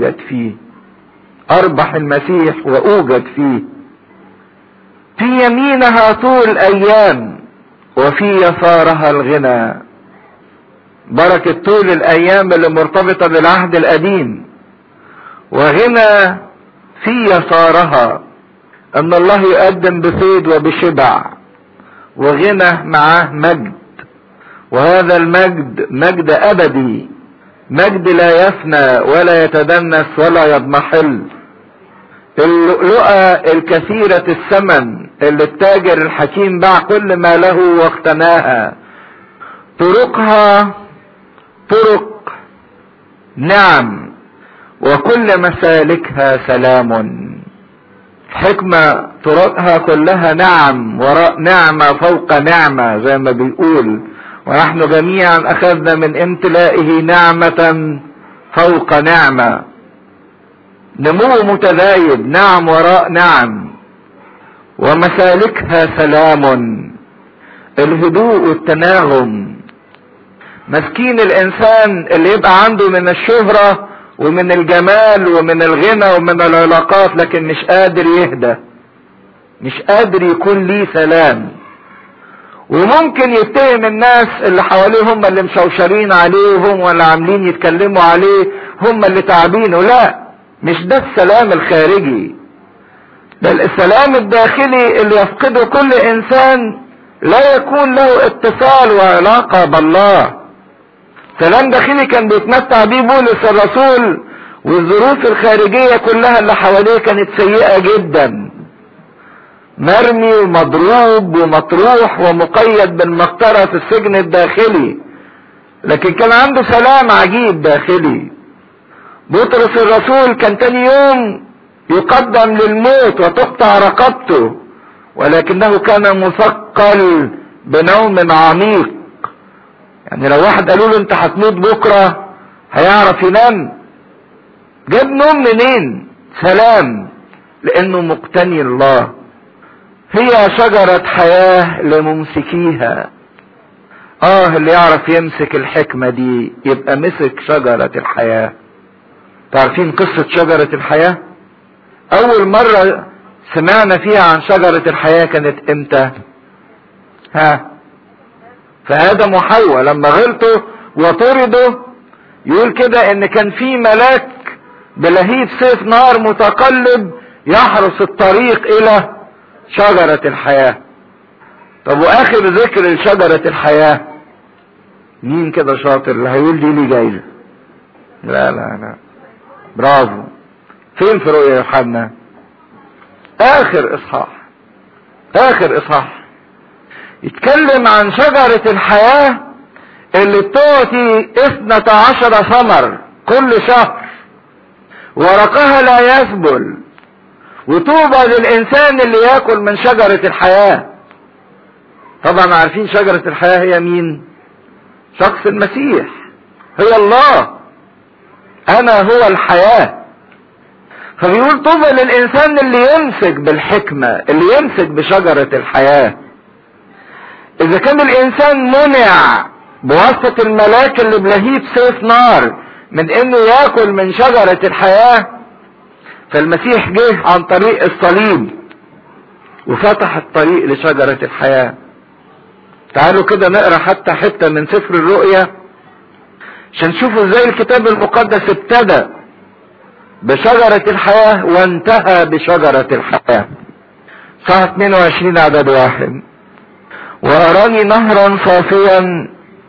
اوجد فيه اربح المسيح واوجد فيه في يمينها طول ايام وفي يسارها الغنى بركة طول الايام اللي مرتبطة بالعهد القديم وغنى في يسارها ان الله يقدم بفيض وبشبع وغنى معاه مجد وهذا المجد مجد ابدي مجد لا يفنى ولا يتدنس ولا يضمحل اللؤلؤة الكثيرة الثمن اللي التاجر الحكيم باع كل ما له واقتناها طرقها طرق نعم وكل مسالكها سلام حكمة طرقها كلها نعم وراء نعمة فوق نعمة زي ما بيقول ونحن جميعا اخذنا من امتلائه نعمة فوق نعمة نمو متزايد نعم وراء نعم ومسالكها سلام الهدوء والتناغم مسكين الانسان اللي يبقى عنده من الشهرة ومن الجمال ومن الغنى ومن العلاقات لكن مش قادر يهدى مش قادر يكون ليه سلام وممكن يتهم الناس اللي حواليه هم اللي مشوشرين عليه وهم اللي عاملين يتكلموا عليه هم اللي تعبينه لا مش ده السلام الخارجي بل السلام الداخلي اللي يفقده كل انسان لا يكون له اتصال وعلاقة بالله سلام داخلي كان بيتمتع بيه بولس الرسول والظروف الخارجية كلها اللي حواليه كانت سيئة جدا مرمي ومضروب ومطروح ومقيد بالمقطرة في السجن الداخلي لكن كان عنده سلام عجيب داخلي بطرس الرسول كان تاني يوم يقدم للموت وتقطع رقبته ولكنه كان مثقل بنوم عميق يعني لو واحد قالوا له انت هتموت بكرة هيعرف ينام جاب نوم منين سلام لانه مقتني الله هي شجرة حياة لممسكيها اه اللي يعرف يمسك الحكمة دي يبقى مسك شجرة الحياة تعرفين قصة شجرة الحياة اول مرة سمعنا فيها عن شجرة الحياة كانت امتى ها فادم وحواء لما غلطوا وطردوا يقول كده ان كان في ملاك بلهيب سيف نار متقلب يحرس الطريق الى شجرة الحياة طب واخر ذكر لشجرة الحياة مين كده شاطر اللي هيقول دي لي جايزة لا لا لا برافو فين في رؤيا يوحنا اخر اصحاح اخر اصحاح يتكلم عن شجرة الحياة اللي بتعطي اثنة عشر ثمر كل شهر ورقها لا يسبل وطوبى للانسان اللي ياكل من شجرة الحياة طبعا عارفين شجرة الحياة هي مين شخص المسيح هي الله انا هو الحياة فبيقول طوبى للانسان اللي يمسك بالحكمة اللي يمسك بشجرة الحياة اذا كان الانسان منع بواسطة الملاك اللي بلهيب سيف نار من انه ياكل من شجرة الحياة فالمسيح جه عن طريق الصليب وفتح الطريق لشجرة الحياة تعالوا كده نقرا حتى حتة من سفر الرؤيا عشان نشوفوا ازاي الكتاب المقدس ابتدى بشجرة الحياة وانتهى بشجرة الحياة صح 22 عدد واحد واراني نهرا صافيا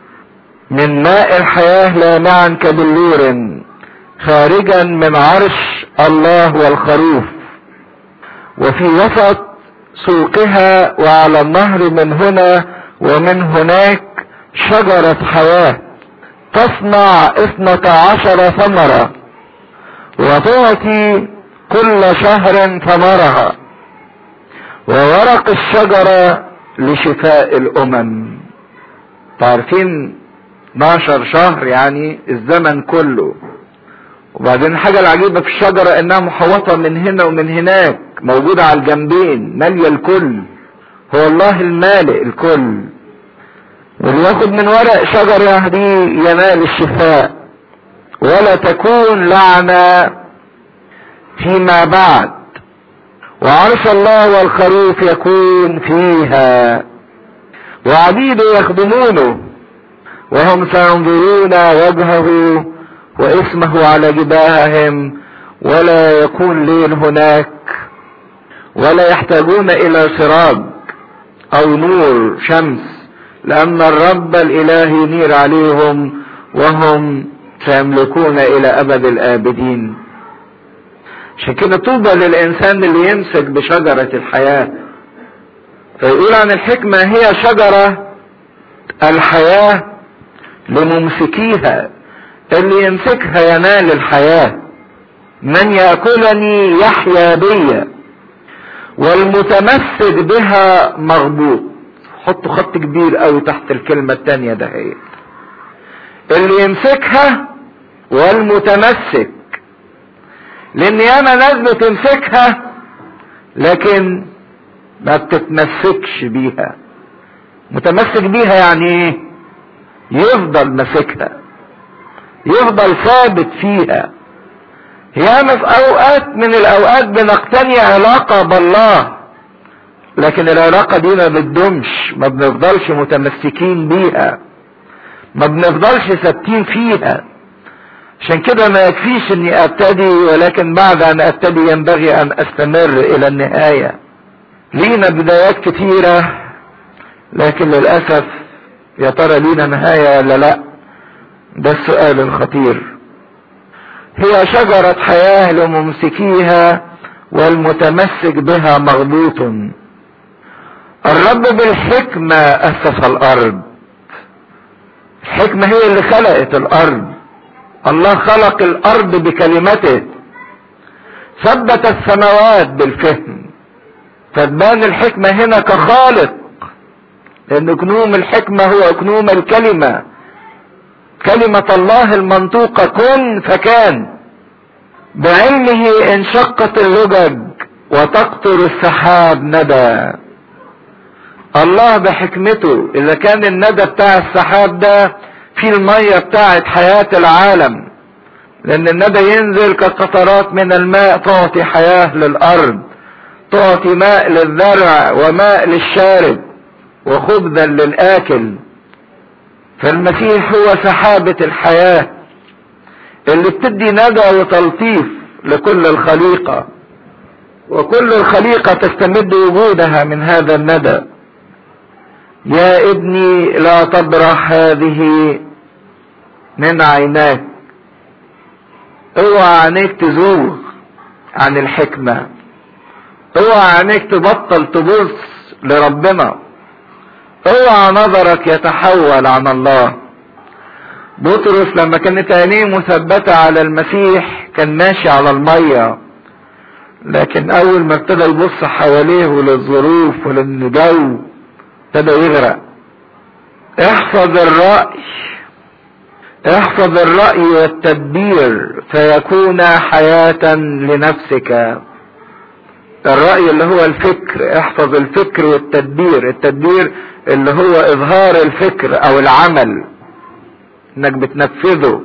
من ماء الحياة لامعا كبلور خارجا من عرش الله والخروف وفي وسط سوقها وعلى النهر من هنا ومن هناك شجرة حياة تصنع اثنة عشر ثمرة وتعطي كل شهر ثمرها وورق الشجرة لشفاء الامم تعرفين 12 شهر يعني الزمن كله وبعدين الحاجة العجيبة في الشجرة انها محوطة من هنا ومن هناك موجودة على الجنبين مالية الكل هو الله المالئ الكل واللي ياخد من ورق شجرة دي ينال الشفاء ولا تكون لعنة فيما بعد وعرش الله والخروف يكون فيها وعبيده يخدمونه وهم سينظرون وجهه واسمه على جباههم ولا يكون ليل هناك ولا يحتاجون الى سراج او نور شمس لان الرب الاله ينير عليهم وهم سيملكون الى ابد الابدين عشان كده طوبى للانسان اللي يمسك بشجرة الحياة فيقول عن الحكمة هي شجرة الحياة لممسكيها اللي يمسكها ينال الحياة من يأكلني يحيا بي والمتمسك بها مغبوط حطوا خط كبير قوي تحت الكلمة التانية ده هي اللي يمسكها والمتمسك لان ياما ناس بتمسكها لكن ما بتتمسكش بيها متمسك بيها يعني ايه يفضل ماسكها يفضل ثابت فيها ياما في اوقات من الاوقات بنقتني علاقة بالله لكن العلاقة دي ما بتدومش ما بنفضلش متمسكين بيها ما بنفضلش ثابتين فيها عشان كده ما يكفيش اني ابتدي ولكن بعد ان ابتدي ينبغي ان استمر الى النهاية لينا بدايات كتيرة لكن للأسف يا ترى لينا نهاية ولا لا ده السؤال الخطير هي شجرة حياة لممسكيها والمتمسك بها مغبوط الرب بالحكمة أسس الأرض الحكمة هي اللي خلقت الأرض الله خلق الأرض بكلمته ثبت السماوات بالفهم فتبان الحكمة هنا كخالق لأن كنوم الحكمة هو كنوم الكلمة كلمة الله المنطوقة كن فكان بعلمه انشقت اللجج وتقطر السحاب ندى الله بحكمته اذا كان الندى بتاع السحاب ده في المية بتاعت حياة العالم لان الندى ينزل كقطرات من الماء تعطي حياة للارض تعطي ماء للزرع وماء للشارب وخبزا للاكل فالمسيح هو سحابة الحياة اللي بتدي ندى وتلطيف لكل الخليقة وكل الخليقة تستمد وجودها من هذا الندى يا ابني لا تبرح هذه من عيناك اوعى عينيك تزوغ عن الحكمة اوعى عينيك تبطل تبص لربنا اوعى نظرك يتحول عن الله بطرس لما كانت عينيه مثبتة على المسيح كان ماشي على المية لكن اول ما ابتدى يبص حواليه وللظروف وللجو ابتدى يغرق احفظ الرأي احفظ الرأي والتدبير فيكون حياة لنفسك الرأي اللي هو الفكر احفظ الفكر والتدبير التدبير اللي هو اظهار الفكر او العمل انك بتنفذه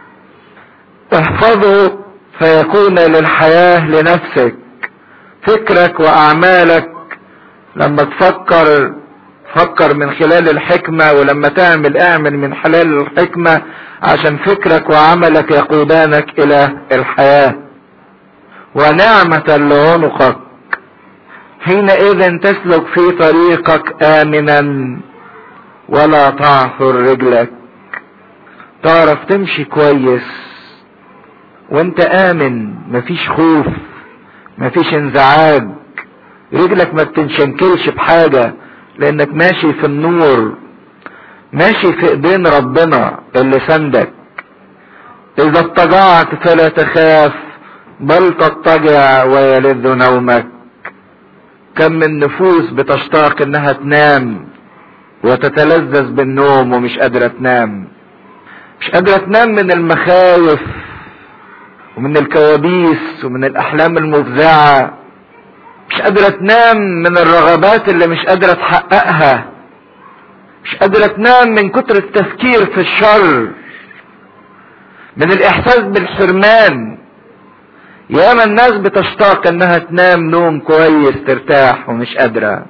احفظه فيكون للحياة لنفسك فكرك واعمالك لما تفكر فكر من خلال الحكمة ولما تعمل اعمل من خلال الحكمة عشان فكرك وعملك يقودانك الى الحياة ونعمة لعنقك حينئذ تسلك في طريقك امنا ولا تعثر رجلك تعرف تمشي كويس وانت امن مفيش خوف مفيش انزعاج رجلك ما بتنشنكلش بحاجة لانك ماشي في النور ماشي في ايدين ربنا اللي سندك اذا اضطجعت فلا تخاف بل تضطجع ويلذ نومك كم من نفوس بتشتاق انها تنام وتتلذذ بالنوم ومش قادرة تنام مش قادرة تنام من المخاوف ومن الكوابيس ومن الاحلام المفزعة مش قادرة تنام من الرغبات اللي مش قادرة تحققها مش قادرة تنام من كتر التفكير في الشر من الاحساس بالحرمان ياما الناس بتشتاق انها تنام نوم كويس ترتاح ومش قادرة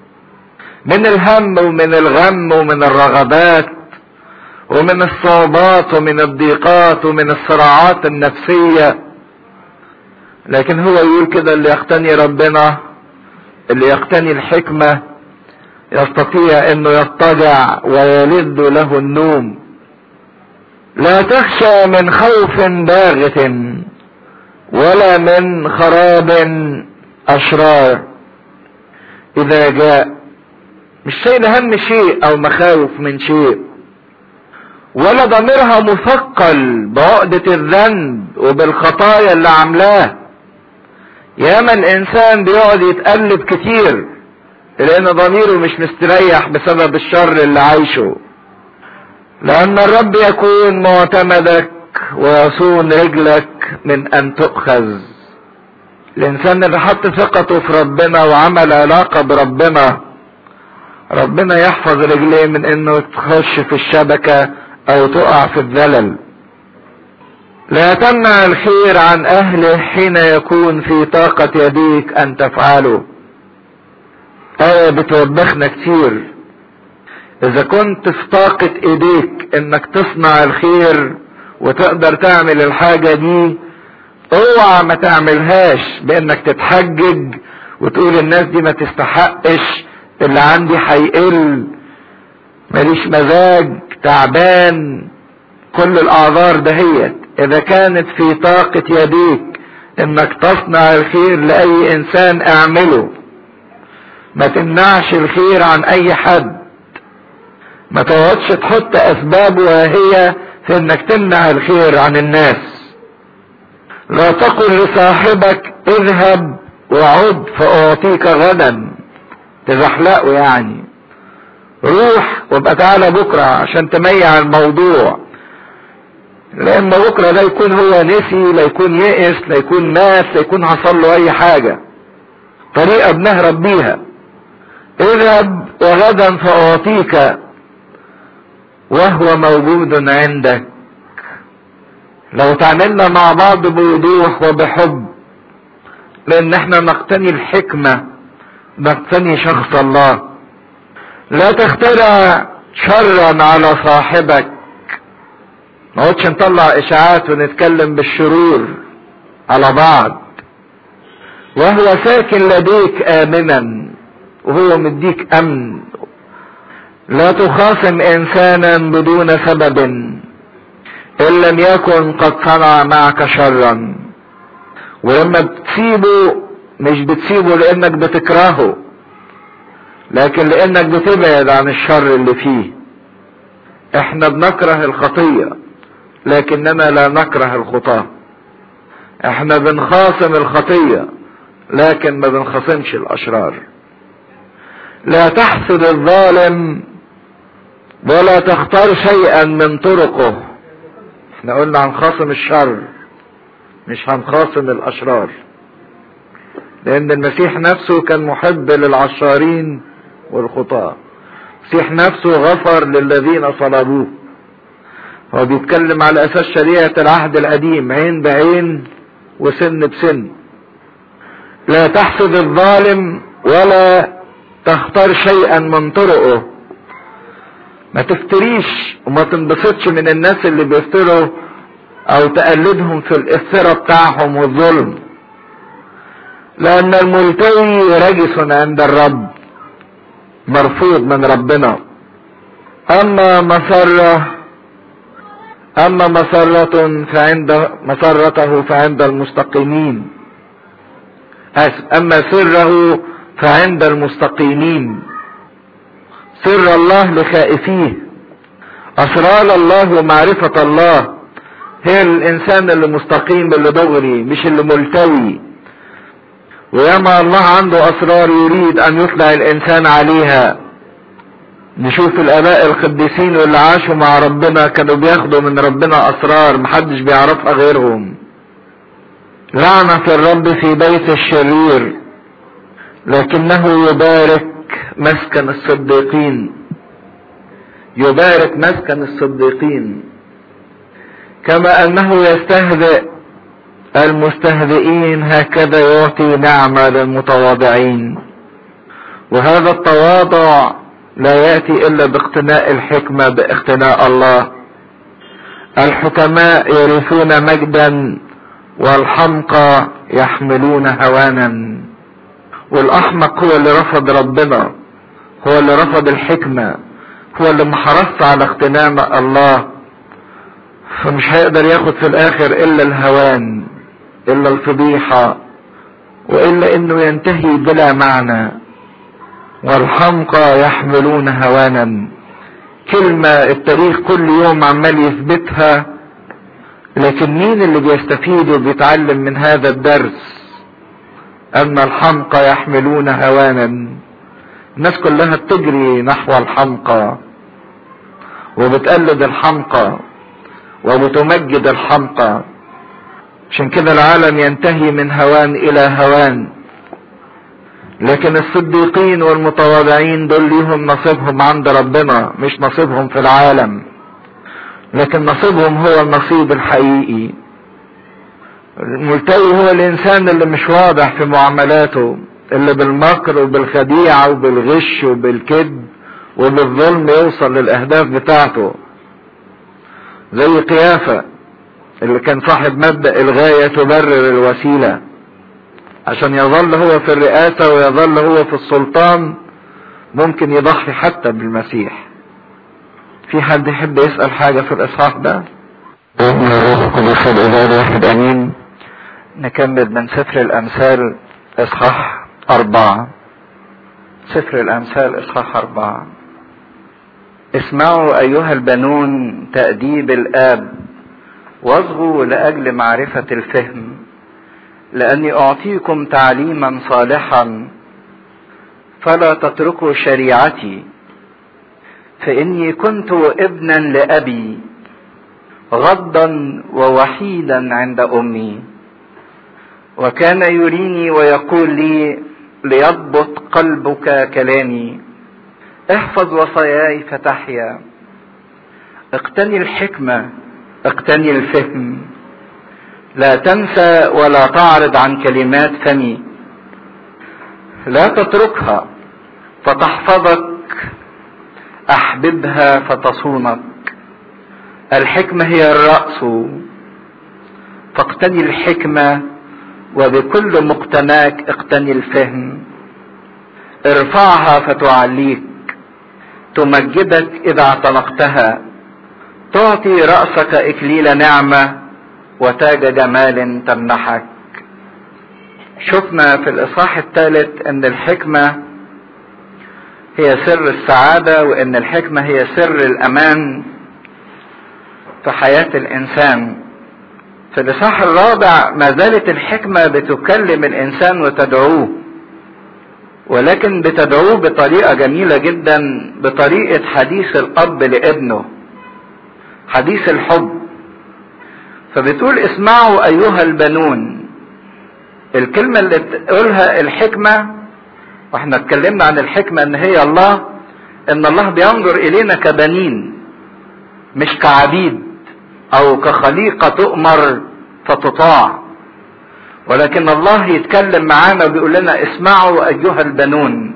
من الهم ومن الغم ومن الرغبات ومن الصعوبات ومن الضيقات ومن الصراعات النفسية لكن هو يقول كده اللي يقتني ربنا اللي يقتني الحكمة يستطيع انه يضطجع ويلد له النوم لا تخشى من خوف باغت ولا من خراب اشرار اذا جاء مش شايل هم شيء او مخاوف من شيء ولا ضميرها مثقل بعقدة الذنب وبالخطايا اللي عاملاه ياما الانسان بيقعد يتقلب كتير لان ضميره مش مستريح بسبب الشر اللي عايشه لان الرب يكون معتمدك ويصون رجلك من ان تؤخذ الانسان اللي حط ثقته في ربنا وعمل علاقة بربنا ربنا يحفظ رجليه من انه تخش في الشبكة او تقع في الذلل لا تمنع الخير عن اهله حين يكون في طاقة يديك ان تفعله آية بتوبخنا كتير اذا كنت في طاقة ايديك انك تصنع الخير وتقدر تعمل الحاجة دي اوعى ما تعملهاش بانك تتحجج وتقول الناس دي ما تستحقش اللي عندي هيقل ماليش مزاج تعبان كل الاعذار دهيت اذا كانت في طاقة يديك انك تصنع الخير لاي انسان اعمله ما تمنعش الخير عن اي حد ما تقعدش تحط اسباب وهي في انك تمنع الخير عن الناس لا تقل لصاحبك اذهب وعد فاعطيك غدا تزحلقه يعني روح وابقى تعالى بكرة عشان تميع الموضوع لان بكرة لا يكون هو نسي لا يكون يئس لا يكون مات لا يكون حصل له اي حاجة طريقة بنهرب بيها اذهب وغدا فاعطيك وهو موجود عندك لو تعاملنا مع بعض بوضوح وبحب لان احنا نقتني الحكمة نقتني شخص الله لا تخترع شرا على صاحبك ما قلتش نطلع اشاعات ونتكلم بالشرور على بعض وهو ساكن لديك امنا وهو مديك امن لا تخاصم انسانا بدون سبب ان لم يكن قد صنع معك شرا ولما بتسيبه مش بتسيبه لانك بتكرهه لكن لانك بتبعد عن الشر اللي فيه احنا بنكره الخطية لكننا لا نكره الخطاة احنا بنخاصم الخطية لكن ما بنخاصمش الاشرار لا تحسد الظالم ولا تختار شيئا من طرقه احنا قلنا هنخاصم الشر مش هنخاصم الاشرار لان المسيح نفسه كان محب للعشارين والخطاة المسيح نفسه غفر للذين صلبوه هو بيتكلم على اساس شريعة العهد القديم عين بعين وسن بسن لا تحسد الظالم ولا تختار شيئا من طرقه ما تفتريش وما تنبسطش من الناس اللي بيفتروا او تقلدهم في الافتراء بتاعهم والظلم لان الملتوي رجس عند الرب مرفوض من ربنا اما مسرة اما مسرة فعند مسرته فعند المستقيمين اسف اما سره فعند المستقيمين سر الله لخائفيه اسرار الله ومعرفة الله هي الانسان اللي مستقيم اللي دغري مش اللي ملتوي وياما الله عنده اسرار يريد ان يطلع الانسان عليها نشوف الاباء القديسين واللي عاشوا مع ربنا كانوا بياخدوا من ربنا اسرار محدش بيعرفها غيرهم لعنة الرب في بيت الشرير لكنه يبارك مسكن الصديقين يبارك مسكن الصديقين كما انه يستهزئ المستهزئين هكذا يعطي نعمة للمتواضعين وهذا التواضع لا يأتي إلا باقتناء الحكمة باقتناء الله الحكماء يرثون مجدا والحمقى يحملون هوانا والأحمق هو اللي رفض ربنا هو اللي رفض الحكمة هو اللي ما حرص على اغتنام الله فمش هيقدر ياخد في الاخر الا الهوان الا الفضيحة والا انه ينتهي بلا معنى والحمقى يحملون هوانا كلمة التاريخ كل يوم عمال يثبتها لكن مين اللي بيستفيد وبيتعلم من هذا الدرس ان الحمقى يحملون هوانا الناس كلها بتجري نحو الحمقى وبتقلد الحمقى وبتمجد الحمقى عشان كده العالم ينتهي من هوان الى هوان لكن الصديقين والمتواضعين دول ليهم نصيبهم عند ربنا مش نصيبهم في العالم لكن نصيبهم هو النصيب الحقيقي الملتوي هو الانسان اللي مش واضح في معاملاته اللي بالمكر وبالخديعة وبالغش وبالكذب وبالظلم يوصل للاهداف بتاعته زي قيافة اللي كان صاحب مبدأ الغاية تبرر الوسيلة عشان يظل هو في الرئاسة ويظل هو في السلطان ممكن يضحي حتى بالمسيح في حد يحب يسأل حاجة في الإصحاح ده؟ ابن الروح القدس الإله واحد أمين نكمل من سفر الأمثال إصحاح أربعة سفر الأمثال إصحاح أربعة اسمعوا أيها البنون تأديب الآب واصغوا لأجل معرفة الفهم لأني أعطيكم تعليما صالحا فلا تتركوا شريعتي فإني كنت ابنا لأبي غضا ووحيدا عند أمي وكان يريني ويقول لي ليضبط قلبك كلامي احفظ وصاياي فتحيا اقتني الحكمة اقتني الفهم لا تنسى ولا تعرض عن كلمات فمي لا تتركها فتحفظك احببها فتصونك الحكمة هي الرأس فاقتني الحكمة وبكل مقتناك اقتني الفهم ارفعها فتعليك تمجدك اذا اعتنقتها تعطي رأسك اكليل نعمة وتاج جمال تمنحك شفنا في الاصحاح الثالث ان الحكمة هي سر السعادة وان الحكمة هي سر الامان في حياة الانسان في الاصحاح الرابع ما زالت الحكمة بتكلم الانسان وتدعوه ولكن بتدعوه بطريقة جميلة جدا بطريقة حديث الاب لابنه حديث الحب فبتقول اسمعوا ايها البنون الكلمة اللي تقولها الحكمة واحنا اتكلمنا عن الحكمة ان هي الله ان الله بينظر الينا كبنين مش كعبيد او كخليقة تؤمر فتطاع ولكن الله يتكلم معانا وبيقول لنا اسمعوا ايها البنون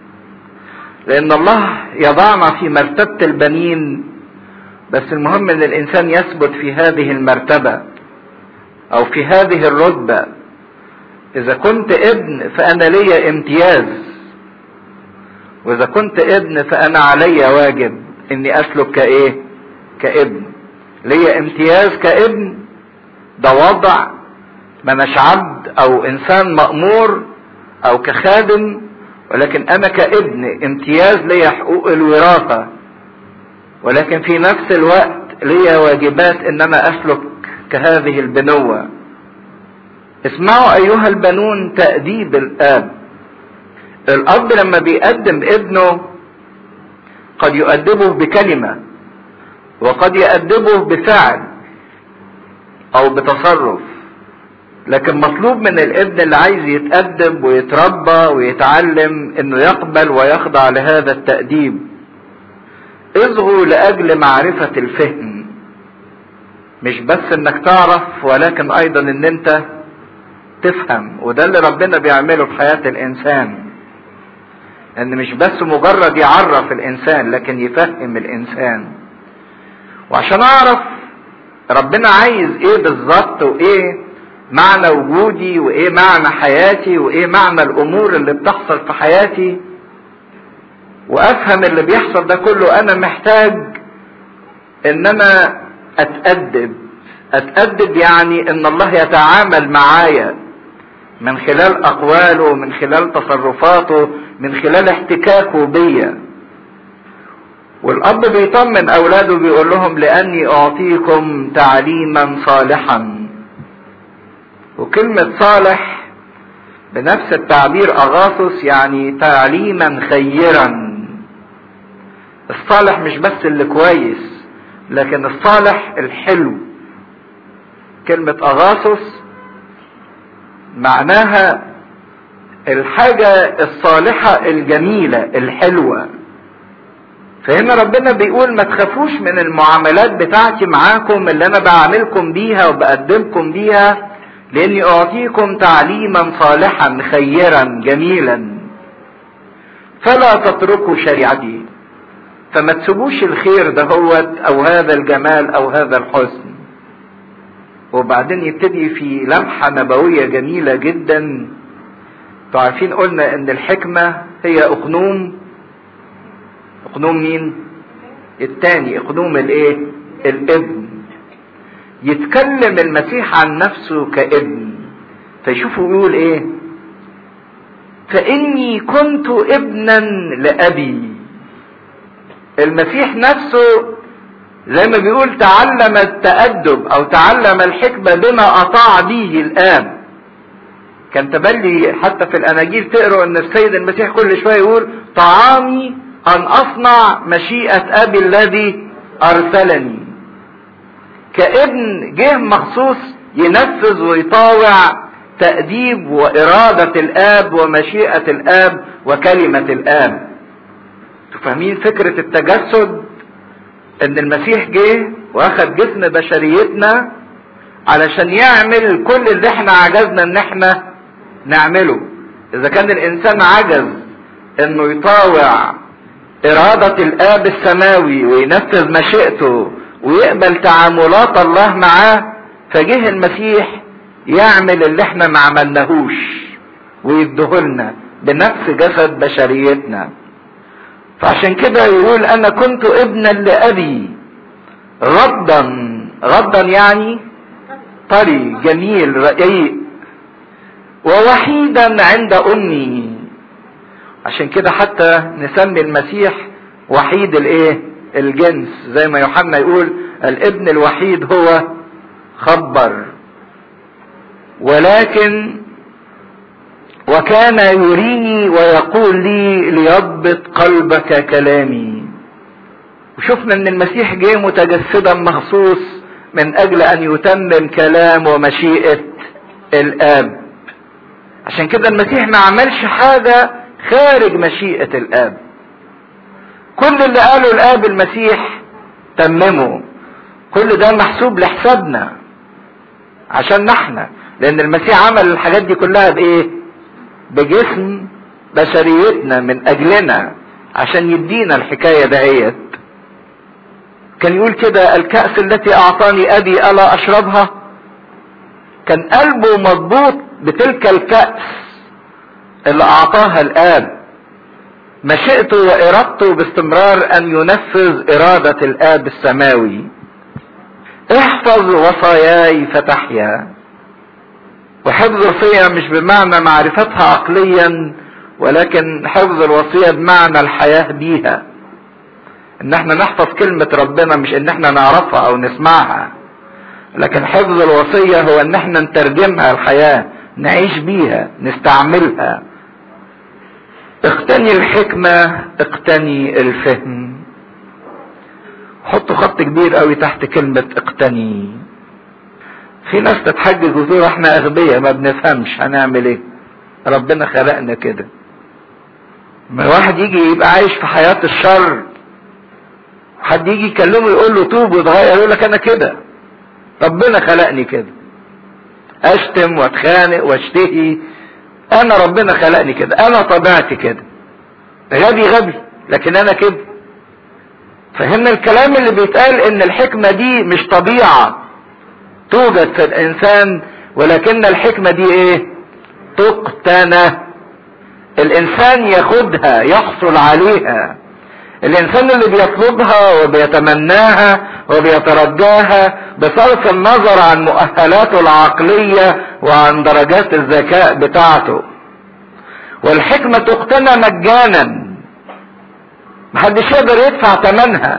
لان الله يضعنا في مرتبة البنين بس المهم ان الانسان يثبت في هذه المرتبة او في هذه الرتبة اذا كنت ابن فانا ليا امتياز واذا كنت ابن فانا علي واجب اني اسلك كايه كابن ليا امتياز كابن ده وضع ما اناش عبد او انسان مأمور او كخادم ولكن انا كابن امتياز ليا حقوق الوراثة ولكن في نفس الوقت ليا واجبات ان انا اسلك كهذه البنوة اسمعوا ايها البنون تأديب الاب الاب لما بيقدم ابنه قد يؤدبه بكلمة وقد يؤدبه بفعل او بتصرف لكن مطلوب من الابن اللي عايز يتأدب ويتربى ويتعلم انه يقبل ويخضع لهذا التأديب اصغوا لاجل معرفة الفهم مش بس انك تعرف ولكن ايضا ان انت تفهم وده اللي ربنا بيعمله في حياة الانسان ان مش بس مجرد يعرف الانسان لكن يفهم الانسان وعشان اعرف ربنا عايز ايه بالظبط وايه معنى وجودي وايه معنى حياتي وايه معنى الامور اللي بتحصل في حياتي وافهم اللي بيحصل ده كله انا محتاج ان انا اتأدب اتأدب يعني ان الله يتعامل معايا من خلال اقواله من خلال تصرفاته من خلال احتكاكه بيا والاب بيطمن اولاده بيقول لهم لاني اعطيكم تعليما صالحا وكلمة صالح بنفس التعبير اغاثس يعني تعليما خيرا الصالح مش بس اللي كويس لكن الصالح الحلو كلمة اغاثس معناها الحاجة الصالحة الجميلة الحلوة فهنا ربنا بيقول ما تخافوش من المعاملات بتاعتي معاكم اللي انا بعاملكم بيها وبقدمكم بيها لاني اعطيكم تعليما صالحا خيرا جميلا فلا تتركوا شريعتي فما تسيبوش الخير ده هو او هذا الجمال او هذا الحسن وبعدين يبتدي في لمحة نبوية جميلة جدا انتوا عارفين قلنا ان الحكمة هي اقنوم اقنوم مين التاني اقنوم الايه الابن يتكلم المسيح عن نفسه كابن فيشوفوا يقول ايه فاني كنت ابنا لابي المسيح نفسه زي ما بيقول تعلم التأدب او تعلم الحكمة بما اطاع به الاب كان تبلي حتى في الاناجيل تقروا ان السيد المسيح كل شوية يقول طعامي ان اصنع مشيئة ابي الذي ارسلني كابن جه مخصوص ينفذ ويطاوع تأديب وإرادة الآب ومشيئة الآب وكلمة الآب فاهمين فكرة التجسد ان المسيح جه واخد جسم بشريتنا علشان يعمل كل اللي احنا عجزنا ان احنا نعمله اذا كان الانسان عجز انه يطاوع ارادة الاب السماوي وينفذ مشيئته ويقبل تعاملات الله معاه فجه المسيح يعمل اللي احنا ما عملناهوش ويديهولنا بنفس جسد بشريتنا فعشان كده يقول انا كنت ابنا لابي غضا غضا يعني طري جميل رقيق ووحيدا عند امي عشان كده حتى نسمي المسيح وحيد الايه الجنس زي ما يوحنا يقول الابن الوحيد هو خبر ولكن وكان يريني ويقول لي ليضبط قلبك كلامي وشفنا ان المسيح جه متجسدا مخصوص من اجل ان يتمم كلام ومشيئة الاب عشان كده المسيح ما عملش حاجة خارج مشيئة الاب كل اللي قاله الاب المسيح تممه كل ده محسوب لحسابنا عشان احنا لان المسيح عمل الحاجات دي كلها بايه بجسم بشريتنا من اجلنا عشان يدينا الحكاية دهيت كان يقول كده الكأس التي اعطاني ابي الا اشربها كان قلبه مضبوط بتلك الكأس اللي اعطاها الاب مشيئته وارادته باستمرار ان ينفذ ارادة الاب السماوي احفظ وصاياي فتحيا وحفظ الوصية مش بمعنى معرفتها عقليا ولكن حفظ الوصية بمعنى الحياة بيها ان احنا نحفظ كلمة ربنا مش ان احنا نعرفها او نسمعها لكن حفظ الوصية هو ان احنا نترجمها الحياة نعيش بيها نستعملها اقتني الحكمة اقتني الفهم حطوا خط كبير قوي تحت كلمة اقتني في ناس تتحجج وتقول احنا اغبياء ما بنفهمش هنعمل ايه ربنا خلقنا كده ما واحد يجي يبقى عايش في حياة الشر حد يجي يكلمه يقول له توب وتغير يقول لك انا كده ربنا خلقني كده اشتم واتخانق واشتهي انا ربنا خلقني كده انا طبيعتي كده غبي غبي لكن انا كده فهمنا الكلام اللي بيتقال ان الحكمة دي مش طبيعة توجد في الانسان ولكن الحكمة دي ايه تقتنى الانسان ياخدها يحصل عليها الانسان اللي بيطلبها وبيتمناها وبيترجاها بصرف النظر عن مؤهلاته العقلية وعن درجات الذكاء بتاعته والحكمة تقتنى مجانا محدش يقدر يدفع ثمنها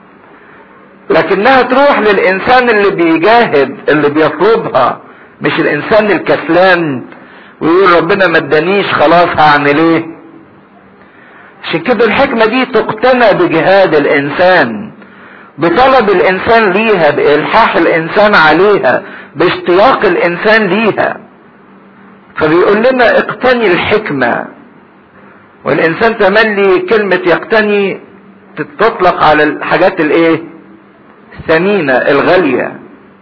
لكنها تروح للانسان اللي بيجاهد اللي بيطلبها مش الانسان الكسلان ويقول ربنا ما ادانيش خلاص هعمل ايه عشان كده الحكمة دي تقتنى بجهاد الانسان بطلب الانسان ليها بالحاح الانسان عليها باشتياق الانسان ليها فبيقول لنا اقتني الحكمة والانسان تملي كلمة يقتني تطلق على الحاجات الايه الثمينة الغالية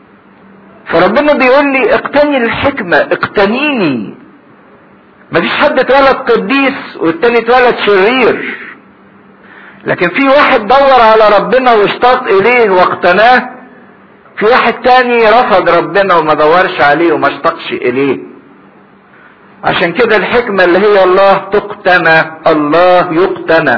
فربنا بيقول لي اقتني الحكمة اقتنيني مفيش حد اتولد قديس والتاني اتولد شرير لكن في واحد دور على ربنا واشتاق اليه واقتناه في واحد تاني رفض ربنا وما دورش عليه وما اشتاقش اليه عشان كده الحكمة اللي هي الله تقتنى الله يقتنى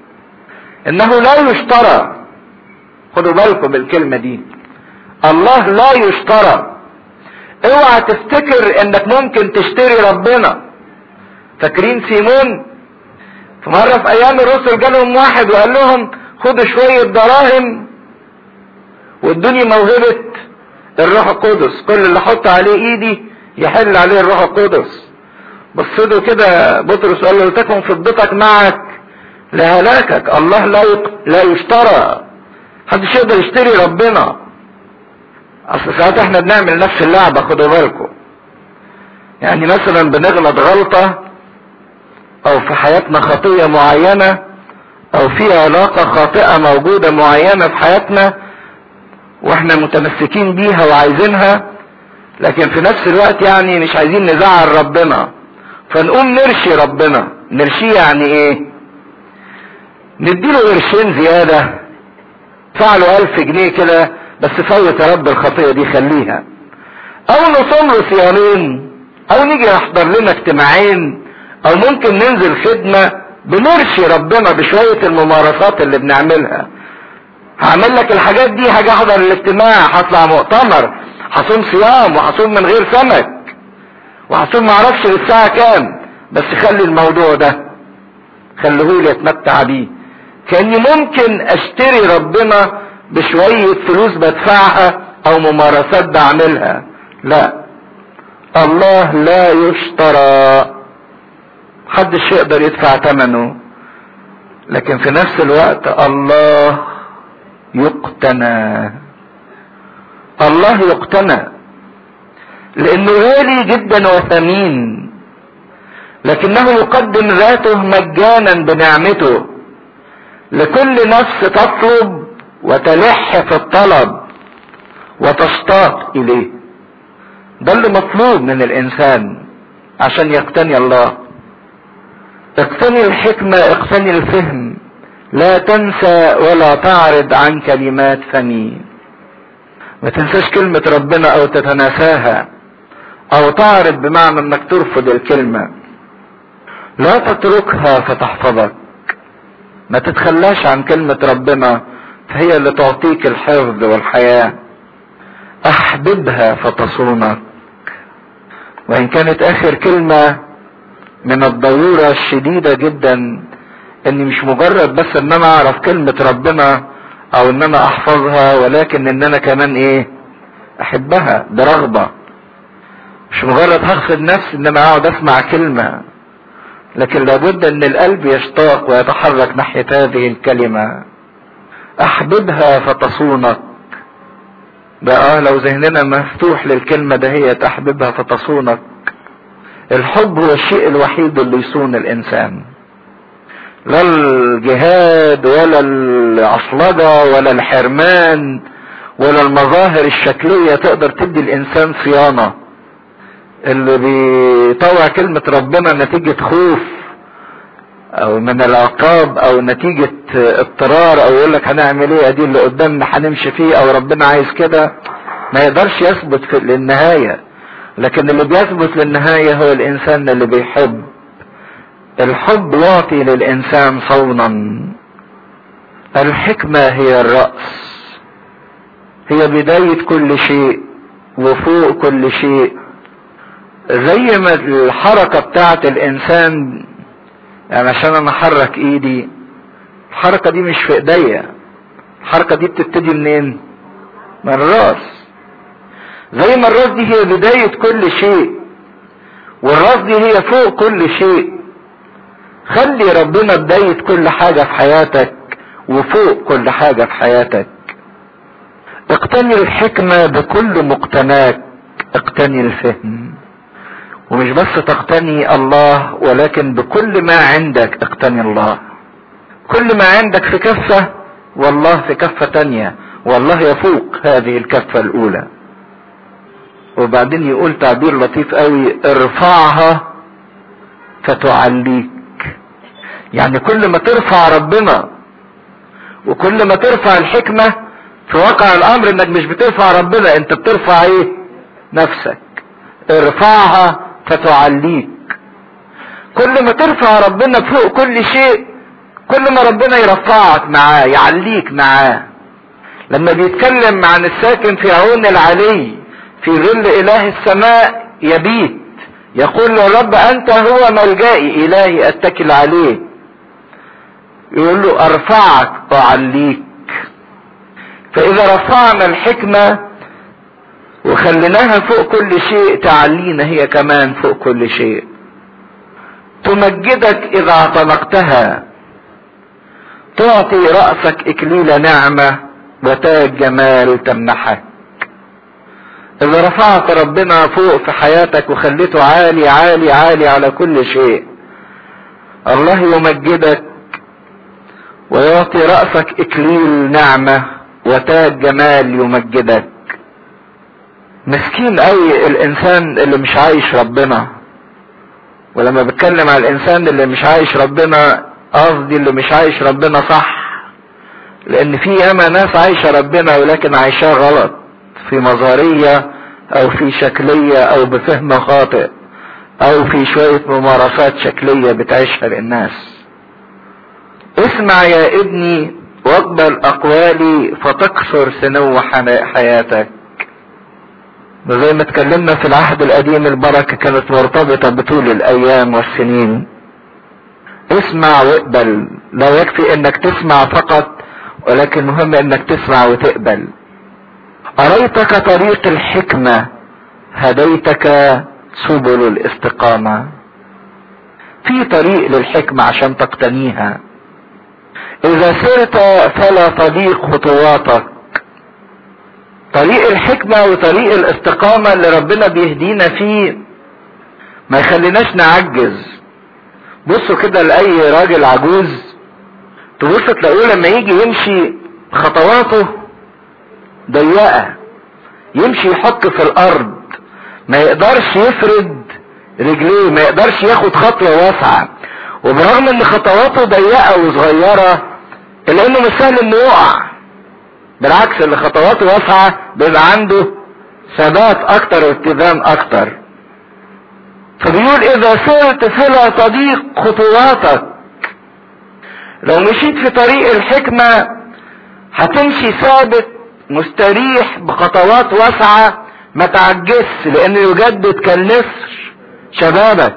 انه لا يشترى خدوا بالكم بالكلمة دي الله لا يشترى اوعى تفتكر انك ممكن تشتري ربنا فاكرين سيمون في مرة في ايام الرسل جالهم واحد وقال لهم خدوا شوية دراهم وادوني موهبة الروح القدس كل اللي احط عليه ايدي يحل عليه الروح القدس بص له كده بطرس قال له تكن فضتك معك لهلاكك الله لا يق... لا يشترى محدش يقدر يشتري ربنا اصل ساعات احنا بنعمل نفس اللعبة خدوا بالكم يعني مثلا بنغلط غلطة او في حياتنا خطية معينة او في علاقة خاطئة موجودة معينة في حياتنا واحنا متمسكين بيها وعايزينها لكن في نفس الوقت يعني مش عايزين نزعل ربنا فنقوم نرشي ربنا نرشيه يعني ايه نديله قرشين زيادة فعلوا الف جنيه كده بس فوت يا رب الخطية دي خليها او نصوم له صيامين او نيجي نحضر لنا اجتماعين او ممكن ننزل خدمة بنرشي ربنا بشوية الممارسات اللي بنعملها هعمل لك الحاجات دي هاجي احضر الاجتماع هطلع مؤتمر هصوم صيام وهصوم من غير سمك وهصوم معرفش الساعة كام بس خلي الموضوع ده خليهولي اتمتع بيه كاني ممكن اشتري ربنا بشوية فلوس بدفعها او ممارسات بعملها لا الله لا يشترى محدش يقدر يدفع ثمنه لكن في نفس الوقت الله يقتنى الله يقتنى لانه غالي جدا وثمين لكنه يقدم ذاته مجانا بنعمته لكل نفس تطلب وتلح في الطلب وتشتاق اليه ده اللي مطلوب من الانسان عشان يقتني الله اقتني الحكمة اقتني الفهم لا تنسى ولا تعرض عن كلمات فمي ما تنساش كلمة ربنا او تتناساها او تعرض بمعنى انك ترفض الكلمة لا تتركها فتحفظك ما تتخلاش عن كلمة ربنا فهي اللي تعطيك الحفظ والحياة احببها فتصونك وان كانت اخر كلمة من الضرورة الشديدة جدا اني مش مجرد بس ان انا اعرف كلمة ربنا او ان انا احفظها ولكن ان انا كمان ايه احبها برغبة مش مجرد هغفل نفسي ان انا اقعد اسمع كلمة لكن لابد ان القلب يشتاق ويتحرك ناحية هذه الكلمة احببها فتصونك بقى لو ذهننا مفتوح للكلمة دهية احببها فتصونك الحب هو الشيء الوحيد اللي يصون الانسان لا الجهاد ولا العصلجة ولا الحرمان ولا المظاهر الشكلية تقدر تدي الانسان صيانة اللي بيطوع كلمة ربنا نتيجة خوف او من العقاب او نتيجة اضطرار او يقول لك هنعمل ايه ادي اللي قدامنا هنمشي فيه او ربنا عايز كده ما يقدرش يثبت في للنهاية لكن اللي بيثبت للنهاية هو الانسان اللي بيحب الحب يعطي للانسان صونا الحكمة هي الرأس هي بداية كل شيء وفوق كل شيء زي ما الحركة بتاعت الانسان يعني عشان انا احرك ايدي الحركة دي مش في ايديا الحركة دي بتبتدي منين من الراس زي ما الراس دي هي بداية كل شيء والراس دي هي فوق كل شيء خلي ربنا بداية كل حاجة في حياتك وفوق كل حاجة في حياتك اقتني الحكمة بكل مقتناك اقتني الفهم ومش بس تقتني الله ولكن بكل ما عندك اقتني الله كل ما عندك في كفة والله في كفة تانية والله يفوق هذه الكفة الاولى وبعدين يقول تعبير لطيف قوي ارفعها فتعليك يعني كل ما ترفع ربنا وكل ما ترفع الحكمة في واقع الامر انك مش بترفع ربنا انت بترفع ايه نفسك ارفعها فتعليك كل ما ترفع ربنا فوق كل شيء كل ما ربنا يرفعك معاه يعليك معاه لما بيتكلم عن الساكن في عون العلي في ظل اله السماء يبيت يقول له رب انت هو ملجئي الهي اتكل عليه يقول له ارفعك واعليك فاذا رفعنا الحكمة وخليناها فوق كل شيء تعلينا هي كمان فوق كل شيء تمجدك اذا اعتنقتها تعطي رأسك اكليل نعمة وتاج جمال تمنحك اذا رفعت ربنا فوق في حياتك وخليته عالي عالي عالي على كل شيء الله يمجدك ويعطي رأسك اكليل نعمة وتاج جمال يمجدك مسكين قوي الانسان اللي مش عايش ربنا ولما بتكلم على الانسان اللي مش عايش ربنا قصدي اللي مش عايش ربنا صح لان في ياما ناس عايشة ربنا ولكن عايشاه غلط في مظهرية او في شكلية او بفهم خاطئ او في شوية ممارسات شكلية بتعيشها للناس اسمع يا ابني واقبل اقوالي فتكسر سنو حياتك زي ما اتكلمنا في العهد القديم البركة كانت مرتبطة بطول الايام والسنين اسمع واقبل لا يكفي انك تسمع فقط ولكن مهم انك تسمع وتقبل اريتك طريق الحكمة هديتك سبل الاستقامة في طريق للحكمة عشان تقتنيها اذا سرت فلا تضيق خطواتك طريق الحكمة وطريق الاستقامة اللي ربنا بيهدينا فيه ما يخليناش نعجز بصوا كده لأي راجل عجوز تبص تلاقوه لما يجي يمشي خطواته ضيقة يمشي يحط في الأرض ما يقدرش يفرد رجليه ما يقدرش ياخد خطوة واسعة وبرغم ان خطواته ضيقة وصغيرة الا انه مش سهل انه يقع بالعكس اللي خطواته واسعة بيبقى عنده ثبات اكتر واتزان اكتر فبيقول اذا سرت فلا تضيق خطواتك لو مشيت في طريق الحكمة هتمشي ثابت مستريح بخطوات واسعة ما تعجزش لان يجدد كالنسر شبابك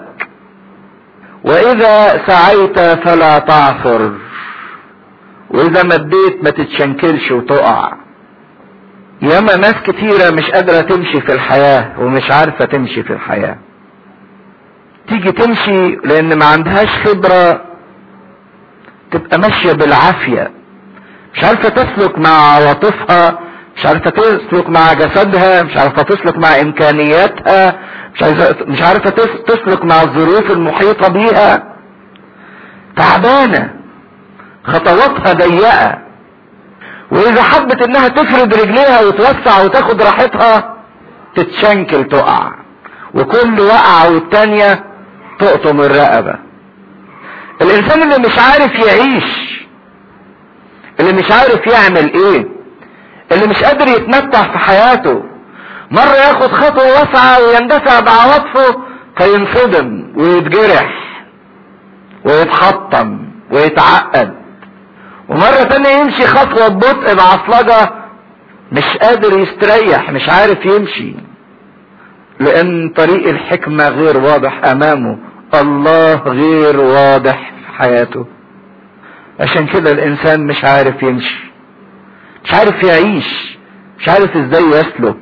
واذا سعيت فلا تعثر واذا مديت ما تتشنكلش وتقع ياما ناس كتيرة مش قادرة تمشي في الحياة ومش عارفة تمشي في الحياة تيجي تمشي لان ما عندهاش خبرة تبقى ماشية بالعافية مش عارفة تسلك مع عواطفها مش عارفة تسلك مع جسدها مش عارفة تسلك مع امكانياتها مش عارفة, مش عارفة تسلك مع الظروف المحيطة بيها تعبانة خطواتها ضيقة واذا حبت انها تفرد رجليها وتوسع وتاخد راحتها تتشنكل تقع وكل وقعة والتانية تقطم الرقبة الانسان اللي مش عارف يعيش اللي مش عارف يعمل ايه اللي مش قادر يتمتع في حياته مرة ياخد خطوة واسعة ويندفع بعواطفه فينصدم ويتجرح ويتحطم ويتعقد ومرة تانية يمشي خطوة ببطء بعصلجة مش قادر يستريح مش عارف يمشي لان طريق الحكمة غير واضح امامه الله غير واضح في حياته عشان كده الانسان مش عارف يمشي مش عارف يعيش مش عارف ازاي يسلك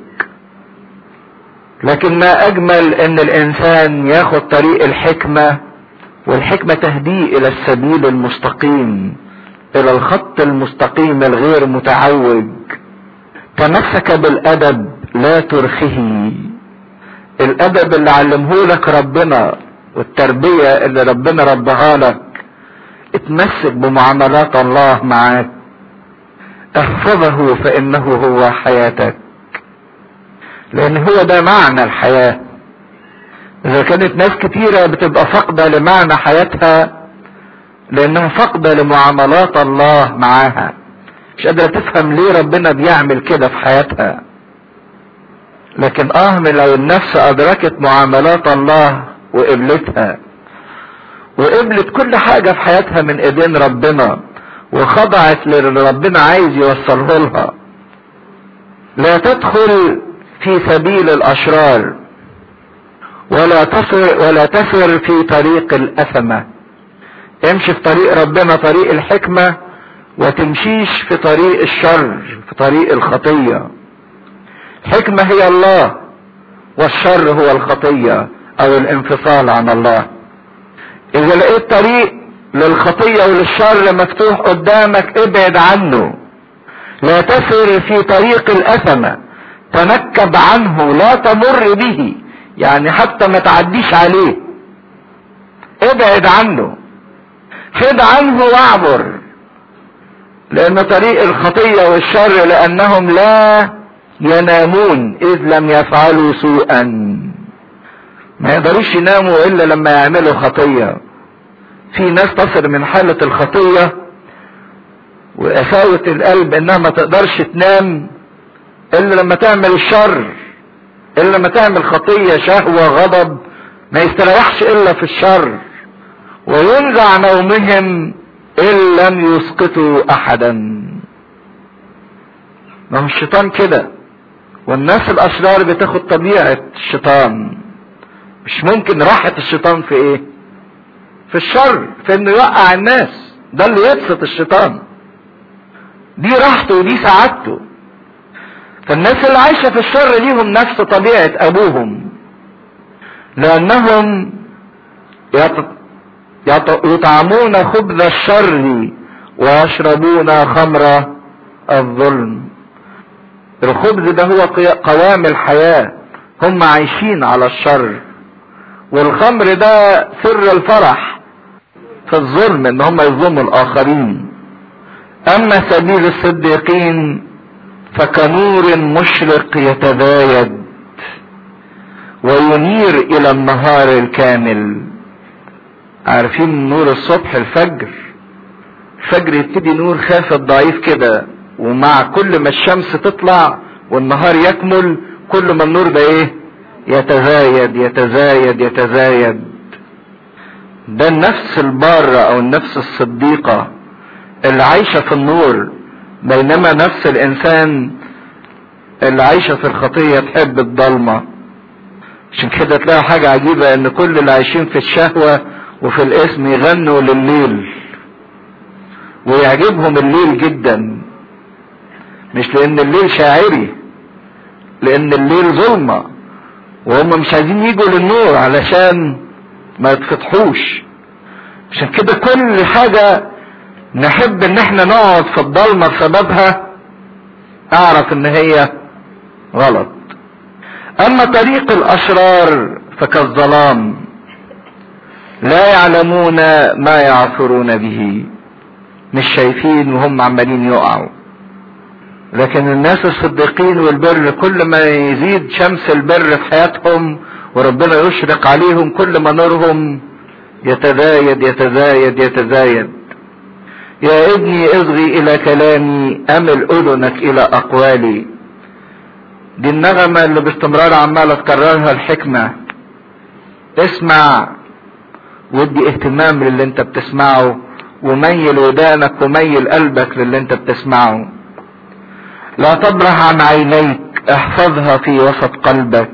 لكن ما اجمل ان الانسان ياخد طريق الحكمة والحكمة تهديه الى السبيل المستقيم الى الخط المستقيم الغير متعوج تمسك بالادب لا ترخه الادب اللي علمه لك ربنا والتربية اللي ربنا ربها لك اتمسك بمعاملات الله معاك احفظه فانه هو حياتك لان هو ده معنى الحياة اذا كانت ناس كتيرة بتبقى فاقدة لمعنى حياتها لانها فاقدة لمعاملات الله معاها مش قادرة تفهم ليه ربنا بيعمل كده في حياتها لكن اه لو النفس ادركت معاملات الله وقبلتها وقبلت كل حاجة في حياتها من ايدين ربنا وخضعت للي ربنا عايز يوصله لها لا تدخل في سبيل الاشرار ولا تسر ولا تسر في طريق الاثمة امشي في طريق ربنا طريق الحكمة وتمشيش في طريق الشر في طريق الخطية الحكمة هي الله والشر هو الخطية او الانفصال عن الله اذا لقيت طريق للخطية وللشر مفتوح قدامك ابعد عنه لا تسر في طريق الاثمة تنكب عنه لا تمر به يعني حتى ما تعديش عليه ابعد عنه خد عنه واعبر لان طريق الخطية والشر لانهم لا ينامون اذ لم يفعلوا سوءا ما يقدروش يناموا الا لما يعملوا خطية في ناس تصل من حالة الخطية وقساوة القلب انها ما تقدرش تنام الا لما تعمل الشر الا لما تعمل خطية شهوة غضب ما يستريحش الا في الشر وينزع نومهم ان لم يسقطوا احدا ما هو الشيطان كده والناس الاشرار بتاخد طبيعة الشيطان مش ممكن راحة الشيطان في ايه في الشر في انه يوقع الناس ده اللي يبسط الشيطان دي راحته ودي سعادته فالناس اللي عايشة في الشر ليهم نفس طبيعة ابوهم لانهم يطعمون خبز الشر ويشربون خمر الظلم الخبز ده هو قوام الحياة هم عايشين على الشر والخمر ده سر الفرح في الظلم ان هم يظلموا الاخرين اما سبيل الصديقين فكنور مشرق يتزايد وينير الى النهار الكامل عارفين نور الصبح الفجر الفجر يبتدي نور خافت ضعيف كده ومع كل ما الشمس تطلع والنهار يكمل كل ما النور ده ايه يتزايد يتزايد يتزايد ده النفس البارة او النفس الصديقة اللي عايشة في النور بينما نفس الانسان اللي عايشة في الخطية تحب الضلمة عشان كده تلاقي حاجة عجيبة ان كل اللي عايشين في الشهوة وفي الاسم يغنوا لليل ويعجبهم الليل جدا مش لان الليل شاعري لان الليل ظلمة وهم مش عايزين يجوا للنور علشان ما يتفتحوش عشان كده كل حاجة نحب ان احنا نقعد في الضلمة بسببها اعرف ان هي غلط اما طريق الاشرار فكالظلام لا يعلمون ما يعثرون به مش شايفين وهم عمالين يقعوا لكن الناس الصديقين والبر كل ما يزيد شمس البر في حياتهم وربنا يشرق عليهم كل ما نورهم يتزايد يتزايد يتزايد يا ابني اصغي الى كلامي امل اذنك الى اقوالي دي النغمة اللي باستمرار عمالة تكررها الحكمة اسمع ودي اهتمام للي انت بتسمعه وميل ودانك وميل قلبك للي انت بتسمعه لا تبرح عن عينيك احفظها في وسط قلبك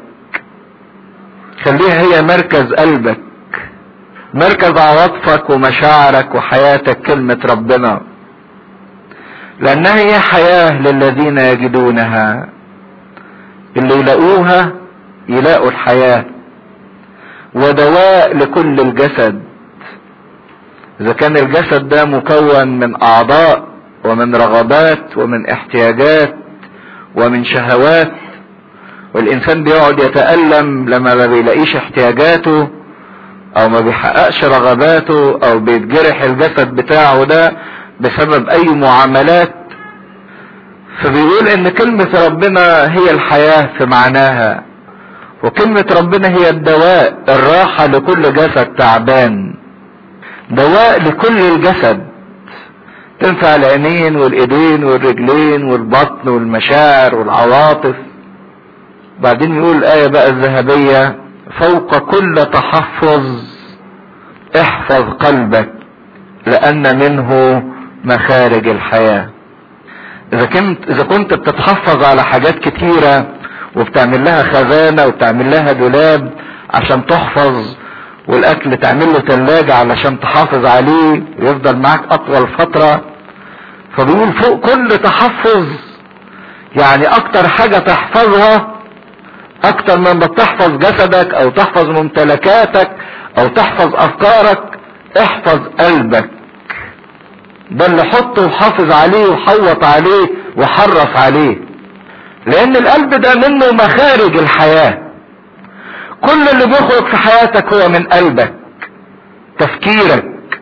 خليها هي مركز قلبك مركز عواطفك ومشاعرك وحياتك كلمة ربنا لأنها هي حياة للذين يجدونها اللي يلاقوها يلاقوا الحياة ودواء لكل الجسد إذا كان الجسد ده مكون من أعضاء ومن رغبات ومن احتياجات ومن شهوات والإنسان بيقعد يتألم لما ما بيلاقيش احتياجاته او ما بيحققش رغباته او بيتجرح الجسد بتاعه ده بسبب اي معاملات فبيقول ان كلمة ربنا هي الحياة في معناها وكلمة ربنا هي الدواء الراحة لكل جسد تعبان دواء لكل الجسد تنفع العينين والايدين والرجلين والبطن والمشاعر والعواطف بعدين يقول الآية بقى الذهبية فوق كل تحفظ احفظ قلبك لان منه مخارج الحياة اذا كنت اذا كنت بتتحفظ على حاجات كتيرة وبتعمل لها خزانة وبتعمل لها دولاب عشان تحفظ والاكل تعمل له ثلاجة علشان تحافظ عليه ويفضل معاك اطول فترة فبيقول فوق كل تحفظ يعني اكتر حاجة تحفظها اكتر من بتحفظ جسدك او تحفظ ممتلكاتك او تحفظ افكارك احفظ قلبك ده اللي حطه وحافظ عليه وحوط عليه وحرص عليه لان القلب ده منه مخارج الحياة كل اللي بيخرج في حياتك هو من قلبك تفكيرك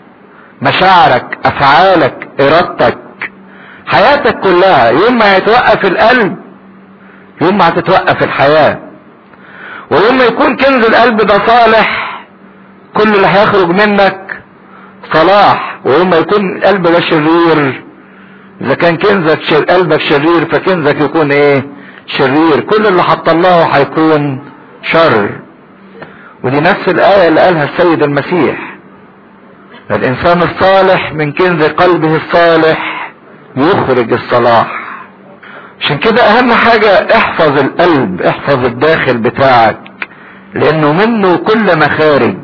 مشاعرك افعالك ارادتك حياتك كلها يوم ما هيتوقف القلب يوم ما هتتوقف الحياه ويوم ما يكون كنز القلب ده صالح كل اللي هيخرج منك صلاح ويوم ما يكون القلب ده شرير اذا كان كنزك شر قلبك شرير فكنزك يكون ايه شرير كل اللي حط الله هيكون شر ودي نفس الآية اللي قالها السيد المسيح الإنسان الصالح من كنز قلبه الصالح يخرج الصلاح عشان كده اهم حاجة احفظ القلب احفظ الداخل بتاعك لانه منه كل مخارج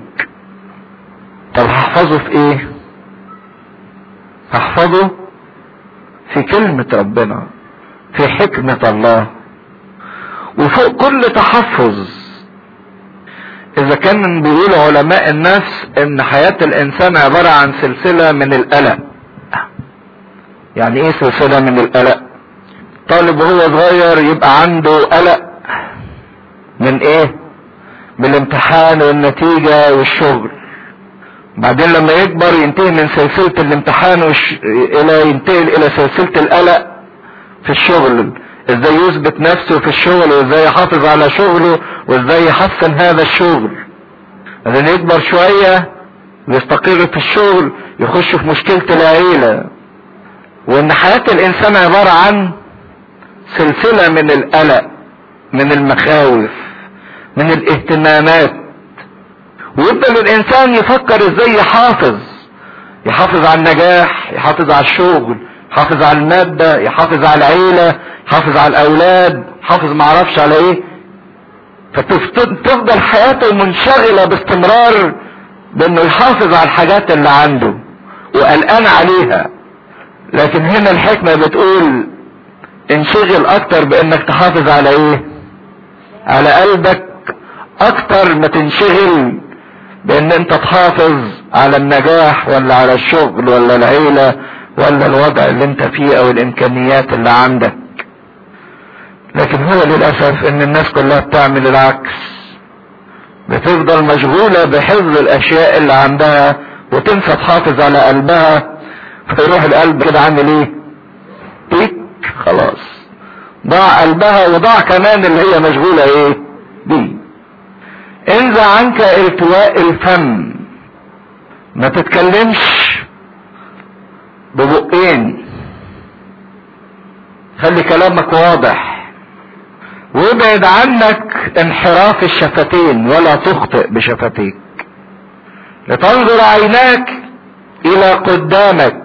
طب هحفظه في ايه هحفظه في كلمة ربنا في حكمة الله وفوق كل تحفظ اذا كان بيقول علماء النفس ان حياة الانسان عبارة عن سلسلة من القلق يعني ايه سلسلة من القلق طالب وهو صغير يبقى عنده قلق من ايه بالامتحان والنتيجة والشغل بعدين لما يكبر ينتهي من سلسلة الامتحان وش... الى ينتقل الى سلسلة القلق في الشغل ازاي يثبت نفسه في الشغل وازاي يحافظ على شغله وازاي يحسن هذا الشغل بعدين يكبر شوية ويستقر في الشغل يخش في مشكلة العيلة وان حياة الانسان عبارة عن سلسلة من القلق من المخاوف من الاهتمامات ويفضل الانسان يفكر ازاي يحافظ يحافظ على النجاح يحافظ على الشغل يحافظ على المادة يحافظ على العيلة يحافظ على الاولاد يحافظ معرفش على ايه فتفضل حياته منشغلة باستمرار بانه يحافظ على الحاجات اللي عنده وقلقان عليها لكن هنا الحكمة بتقول انشغل اكتر بانك تحافظ على ايه على قلبك اكتر ما تنشغل بان انت تحافظ على النجاح ولا على الشغل ولا العيلة ولا الوضع اللي انت فيه او الامكانيات اللي عندك لكن هو للاسف ان الناس كلها بتعمل العكس بتفضل مشغولة بحفظ الاشياء اللي عندها وتنسى تحافظ على قلبها فيروح القلب كده عامل ايه تيك خلاص ضاع قلبها وضاع كمان اللي هي مشغولة ايه بيه انزع عنك التواء الفم ما تتكلمش ببقين خلي كلامك واضح وابعد عنك انحراف الشفتين ولا تخطئ بشفتيك لتنظر عيناك الى قدامك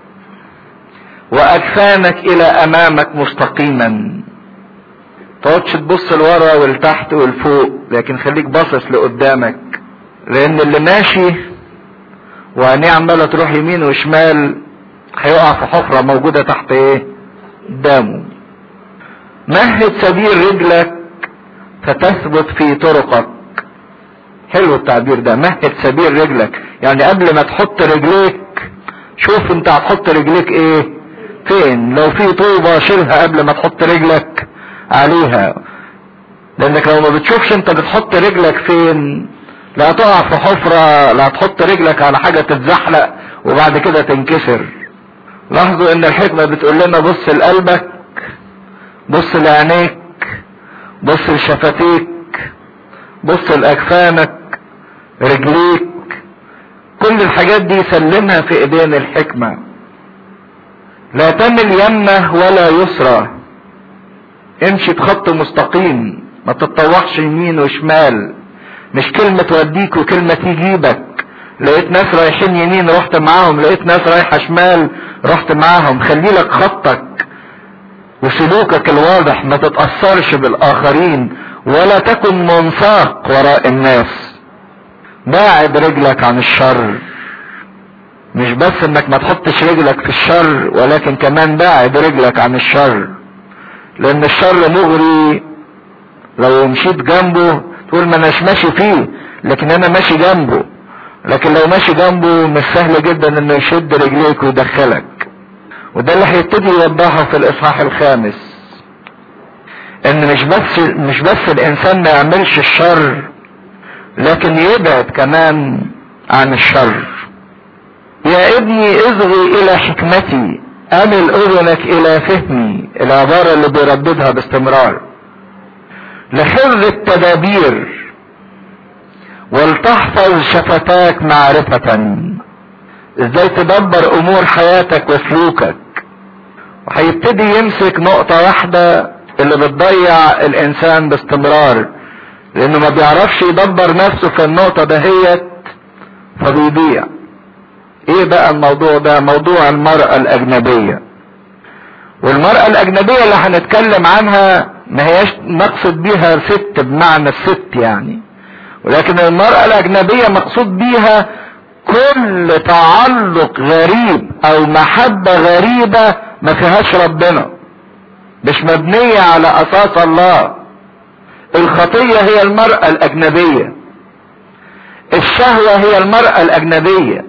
واجفانك الى امامك مستقيما تقعدش تبص لورا ولتحت ولفوق لكن خليك باصص لقدامك لان اللي ماشي وعينيه عماله تروح يمين وشمال هيقع في حفره موجوده تحت ايه قدامه مهد سبيل رجلك فتثبت في طرقك حلو التعبير ده مهد سبيل رجلك يعني قبل ما تحط رجليك شوف انت هتحط رجليك ايه فين لو في طوبة شيلها قبل ما تحط رجلك عليها لانك لو ما بتشوفش انت بتحط رجلك فين لا تقع في حفرة لا تحط رجلك على حاجة تتزحلق وبعد كده تنكسر لاحظوا ان الحكمة بتقول لنا بص لقلبك بص لعينيك بص لشفتيك بص لاجفانك رجليك كل الحاجات دي سلمها في ايدين الحكمة لا تمل يمه ولا يسرى امشي بخط مستقيم ما تتطوحش يمين وشمال مش كلمة توديك وكلمة تجيبك لقيت ناس رايحين يمين رحت معاهم لقيت ناس رايحة شمال رحت معاهم خلي لك خطك وسلوكك الواضح ما تتأثرش بالآخرين ولا تكن منساق وراء الناس باعد رجلك عن الشر مش بس انك ما تحطش رجلك في الشر ولكن كمان باعد رجلك عن الشر لان الشر مغري لو مشيت جنبه تقول ما اناش ماشي فيه لكن انا ماشي جنبه لكن لو ماشي جنبه مش سهل جدا انه يشد رجليك ويدخلك وده اللي هيبتدي يوضحه في الاصحاح الخامس ان مش بس مش بس الانسان ما يعملش الشر لكن يبعد كمان عن الشر يا ابني اصغي الى حكمتي امل اذنك الى فهمي العبارة اللي بيرددها باستمرار لحفظ التدابير ولتحفظ شفتاك معرفة ازاي تدبر امور حياتك وسلوكك وهيبتدي يمسك نقطة واحدة اللي بتضيع الانسان باستمرار لانه ما بيعرفش يدبر نفسه في النقطة دهيت فبيضيع ايه بقى الموضوع ده موضوع المرأة الاجنبية والمرأة الاجنبية اللي هنتكلم عنها ما هياش نقصد بيها ست بمعنى الست يعني ولكن المرأة الاجنبية مقصود بيها كل تعلق غريب او محبة غريبة ما فيهاش ربنا مش مبنية على اساس الله الخطية هي المرأة الاجنبية الشهوة هي المرأة الاجنبية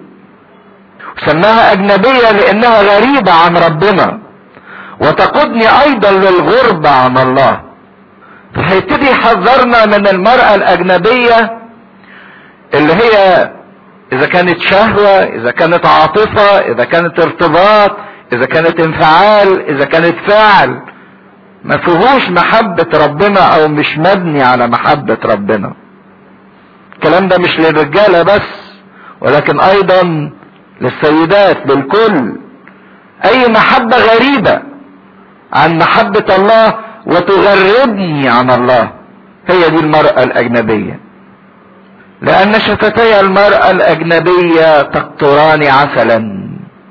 سماها اجنبية لانها غريبة عن ربنا وتقودني ايضا للغربة عن الله فهيبتدي يحذرنا من المرأة الاجنبية اللي هي اذا كانت شهوة اذا كانت عاطفة اذا كانت ارتباط اذا كانت انفعال اذا كانت فعل ما فيهوش محبة ربنا او مش مبني على محبة ربنا الكلام ده مش للرجالة بس ولكن ايضا للسيدات للكل اي محبة غريبة عن محبة الله وتغربني عن الله هي دي المرأة الاجنبية لان شفتي المرأة الاجنبية تقطران عسلا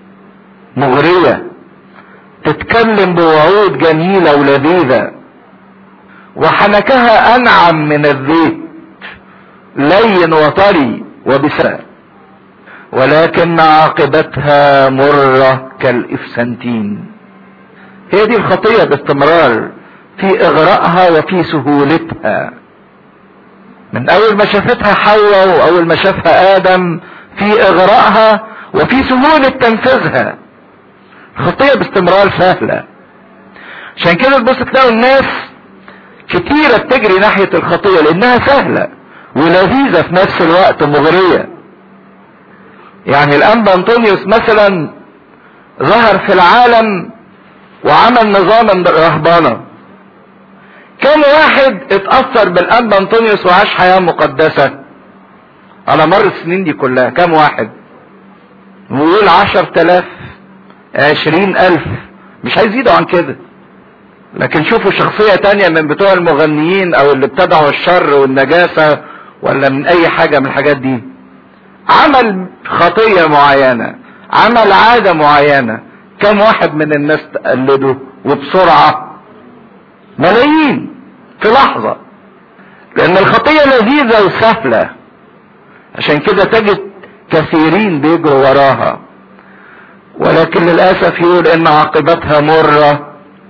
مغرية تتكلم بوعود جميلة ولذيذة وحنكها انعم من الزيت لين وطري وبساء ولكن عاقبتها مرة كالإفسنتين هي دي الخطية باستمرار في إغراءها وفي سهولتها من أول ما شافتها حواء وأول ما شافها آدم في إغراءها وفي سهولة تنفيذها خطية باستمرار سهلة عشان كده تبص تلاقوا الناس كتيرة بتجري ناحية الخطية لأنها سهلة ولذيذة في نفس الوقت مغرية يعني الانبا انطونيوس مثلا ظهر في العالم وعمل نظاما رهبانة كم واحد اتأثر بالأنبا أنطونيوس وعاش حياة مقدسة على مر السنين دي كلها كم واحد ويقول عشر تلاف عشرين ألف مش هيزيدوا عن كده لكن شوفوا شخصية تانية من بتوع المغنيين او اللي ابتدعوا الشر والنجاسة ولا من اي حاجة من الحاجات دي عمل خطية معينة عمل عادة معينة كم واحد من الناس تقلده وبسرعة ملايين في لحظة لان الخطية لذيذة وسهلة عشان كده تجد كثيرين بيجروا وراها ولكن للأسف يقول ان عاقبتها مرة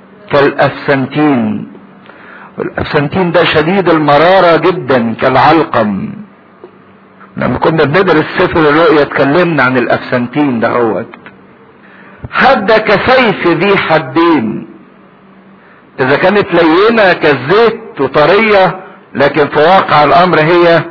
كالأفسنتين والأفسنتين ده شديد المرارة جدا كالعلقم لما كنا بندرس سفر الرؤيا اتكلمنا عن الأفسنتين ده هو حد كسيف ذي حدين إذا كانت لينة كالزيت وطرية لكن في واقع الأمر هي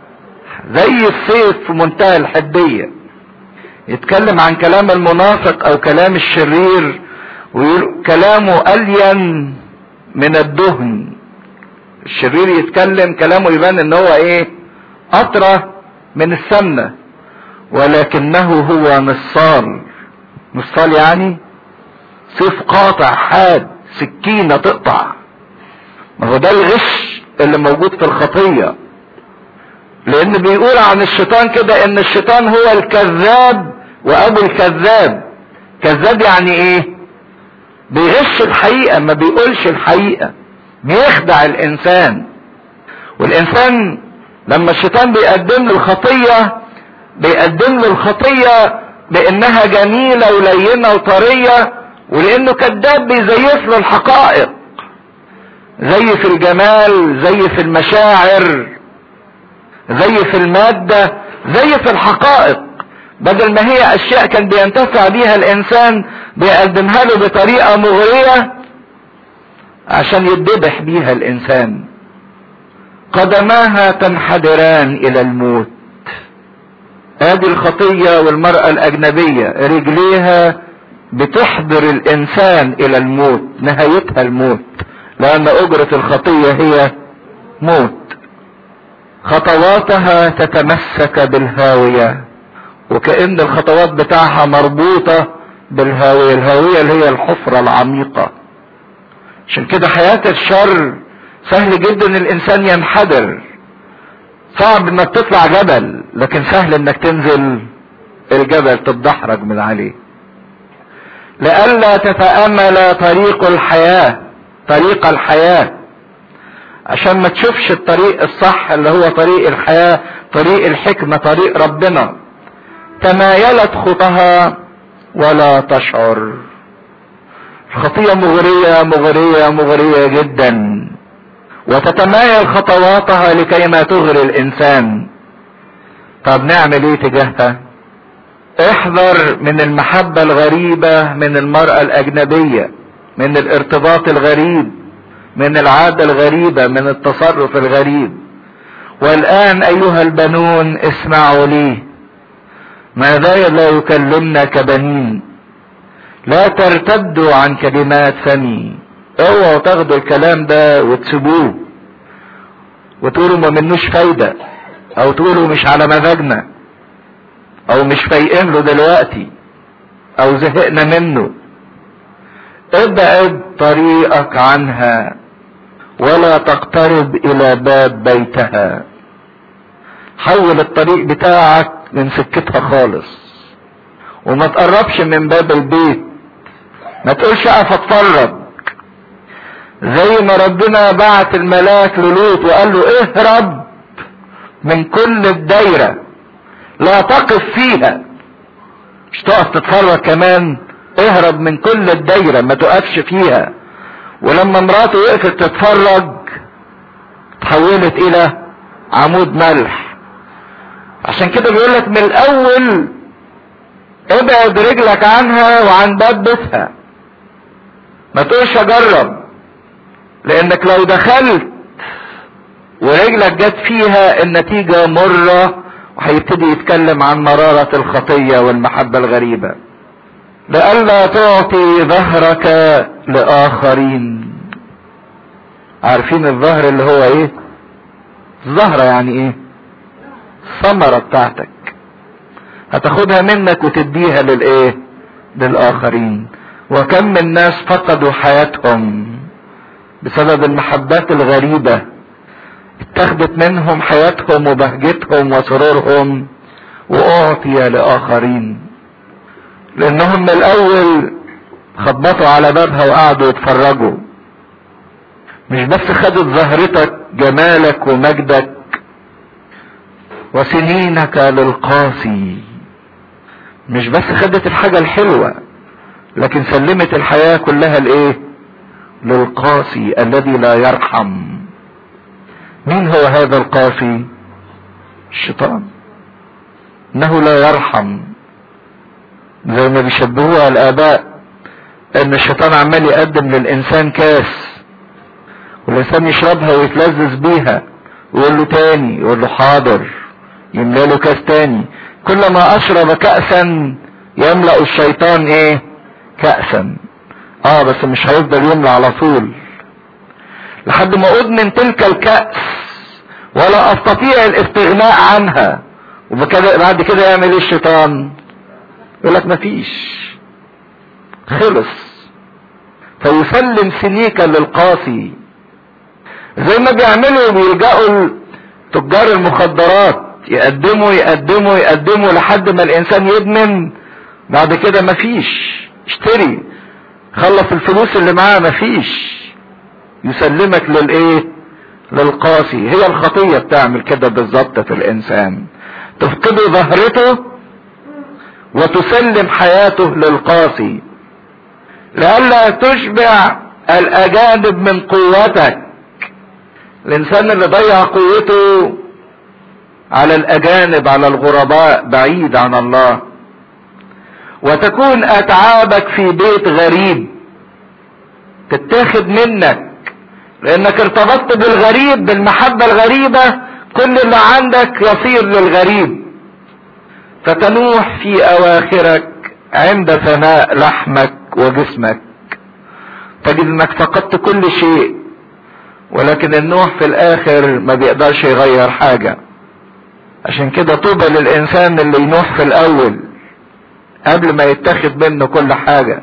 زي السيف في منتهى الحدية يتكلم عن كلام المنافق أو كلام الشرير ويقول كلامه ألين من الدهن الشرير يتكلم كلامه يبان ان هو ايه اطرى من السمنة ولكنه هو نصال نصال يعني سيف قاطع حاد سكينة تقطع ما هو ده الغش اللي موجود في الخطية لان بيقول عن الشيطان كده ان الشيطان هو الكذاب وابو الكذاب كذاب يعني ايه بيغش الحقيقة ما بيقولش الحقيقة بيخدع الانسان والانسان لما الشيطان بيقدم له الخطية بيقدم له الخطية بانها جميلة ولينة وطرية ولانه كذاب بيزيف له الحقائق زي في الجمال زي في المشاعر زي في المادة زي في الحقائق بدل ما هي اشياء كان بينتفع بيها الانسان بيقدمها له بطريقة مغرية عشان يتذبح بيها الانسان قدماها تنحدران الى الموت ادي الخطية والمرأة الاجنبية رجليها بتحضر الانسان الى الموت نهايتها الموت لان اجرة الخطية هي موت خطواتها تتمسك بالهاوية وكأن الخطوات بتاعها مربوطة بالهاوية الهاوية اللي هي الحفرة العميقة عشان كده حياة الشر سهل جدا الانسان ينحدر صعب انك تطلع جبل لكن سهل انك تنزل الجبل تتدحرج من عليه لئلا تتأمل طريق الحياة طريق الحياة عشان ما تشوفش الطريق الصح اللي هو طريق الحياة طريق الحكمة طريق ربنا تمايلت خطها ولا تشعر الخطية مغرية مغرية مغرية جدا وتتمايل خطواتها لكي ما تغري الانسان طب نعمل ايه تجاهها احذر من المحبة الغريبة من المرأة الاجنبية من الارتباط الغريب من العادة الغريبة من التصرف الغريب والان ايها البنون اسمعوا لي ماذا لا يكلمنا كبنين لا ترتدوا عن كلمات فمي اوعوا تاخدوا الكلام ده وتسيبوه وتقولوا ما منوش فايدة او تقولوا مش على مزاجنا او مش فايقين له دلوقتي او زهقنا منه ابعد طريقك عنها ولا تقترب الى باب بيتها حول الطريق بتاعك من سكتها خالص وما تقربش من باب البيت ما تقولش اقف اتفرج زي ما ربنا بعت الملاك للوط وقال له اهرب من كل الدايرة لا تقف فيها مش تقف تتفرج كمان اهرب من كل الدايرة ما تقفش فيها ولما مراته وقفت تتفرج تحولت الى عمود ملح عشان كده بيقول لك من الاول ابعد رجلك عنها وعن باب بيتها ما تقولش اجرب لانك لو دخلت ورجلك جت فيها النتيجة مرة وهيبتدي يتكلم عن مرارة الخطية والمحبة الغريبة لئلا تعطي ظهرك لآخرين عارفين الظهر اللي هو ايه الزهرة يعني ايه الثمرة بتاعتك هتاخدها منك وتديها للايه للاخرين وكم من ناس فقدوا حياتهم بسبب المحبات الغريبة اتخذت منهم حياتهم وبهجتهم وسرورهم واعطي لاخرين لانهم من الاول خبطوا على بابها وقعدوا يتفرجوا مش بس خدت زهرتك جمالك ومجدك وسنينك للقاسي مش بس خدت الحاجة الحلوة لكن سلمت الحياة كلها لايه للقاسي الذي لا يرحم مين هو هذا القاسي الشيطان انه لا يرحم زي ما بيشبهوها الاباء ان الشيطان عمال يقدم للانسان كاس والانسان يشربها ويتلذذ بيها ويقول له تاني يقول له حاضر يملى له كاس تاني كلما اشرب كأسا يملأ الشيطان ايه كأسا اه بس مش هيفضل يملى على طول لحد ما ادمن تلك الكأس ولا استطيع الاستغناء عنها وبكده بعد كده يعمل ايه الشيطان يقول لك مفيش خلص فيسلم سنيك للقاسي زي ما بيعملوا بيلجأوا تجار المخدرات يقدموا يقدموا يقدموا لحد ما الانسان يدمن بعد كده مفيش اشتري خلص الفلوس اللي معاه مفيش يسلمك للايه للقاسي هي الخطية بتعمل كده بالظبط في الانسان تفقد ظهرته وتسلم حياته للقاسي لئلا تشبع الاجانب من قوتك الانسان اللي ضيع قوته على الاجانب على الغرباء بعيد عن الله وتكون اتعابك في بيت غريب تتاخد منك لانك ارتبطت بالغريب بالمحبة الغريبة كل اللي عندك يصير للغريب فتنوح في اواخرك عند فناء لحمك وجسمك تجد انك فقدت كل شيء ولكن النوح في الاخر ما بيقدرش يغير حاجة عشان كده طوبى للانسان اللي ينوح في الاول قبل ما يتخذ منه كل حاجة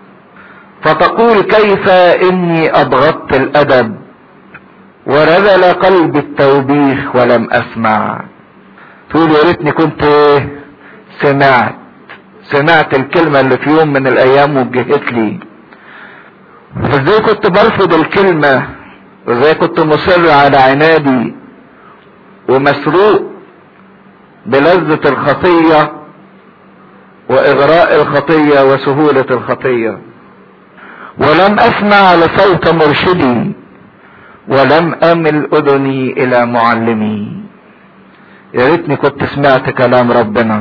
فتقول كيف اني ابغضت الادب ورذل قلبي التوبيخ ولم اسمع تقول يا ريتني كنت سمعت سمعت الكلمة اللي في يوم من الايام وجهت لي ازاي كنت برفض الكلمة وازاي كنت مصر على عنادي ومسروق بلذة الخطية واغراء الخطية وسهولة الخطية ولم اسمع لصوت مرشدي ولم امل اذني الى معلمي يا ريتني كنت سمعت كلام ربنا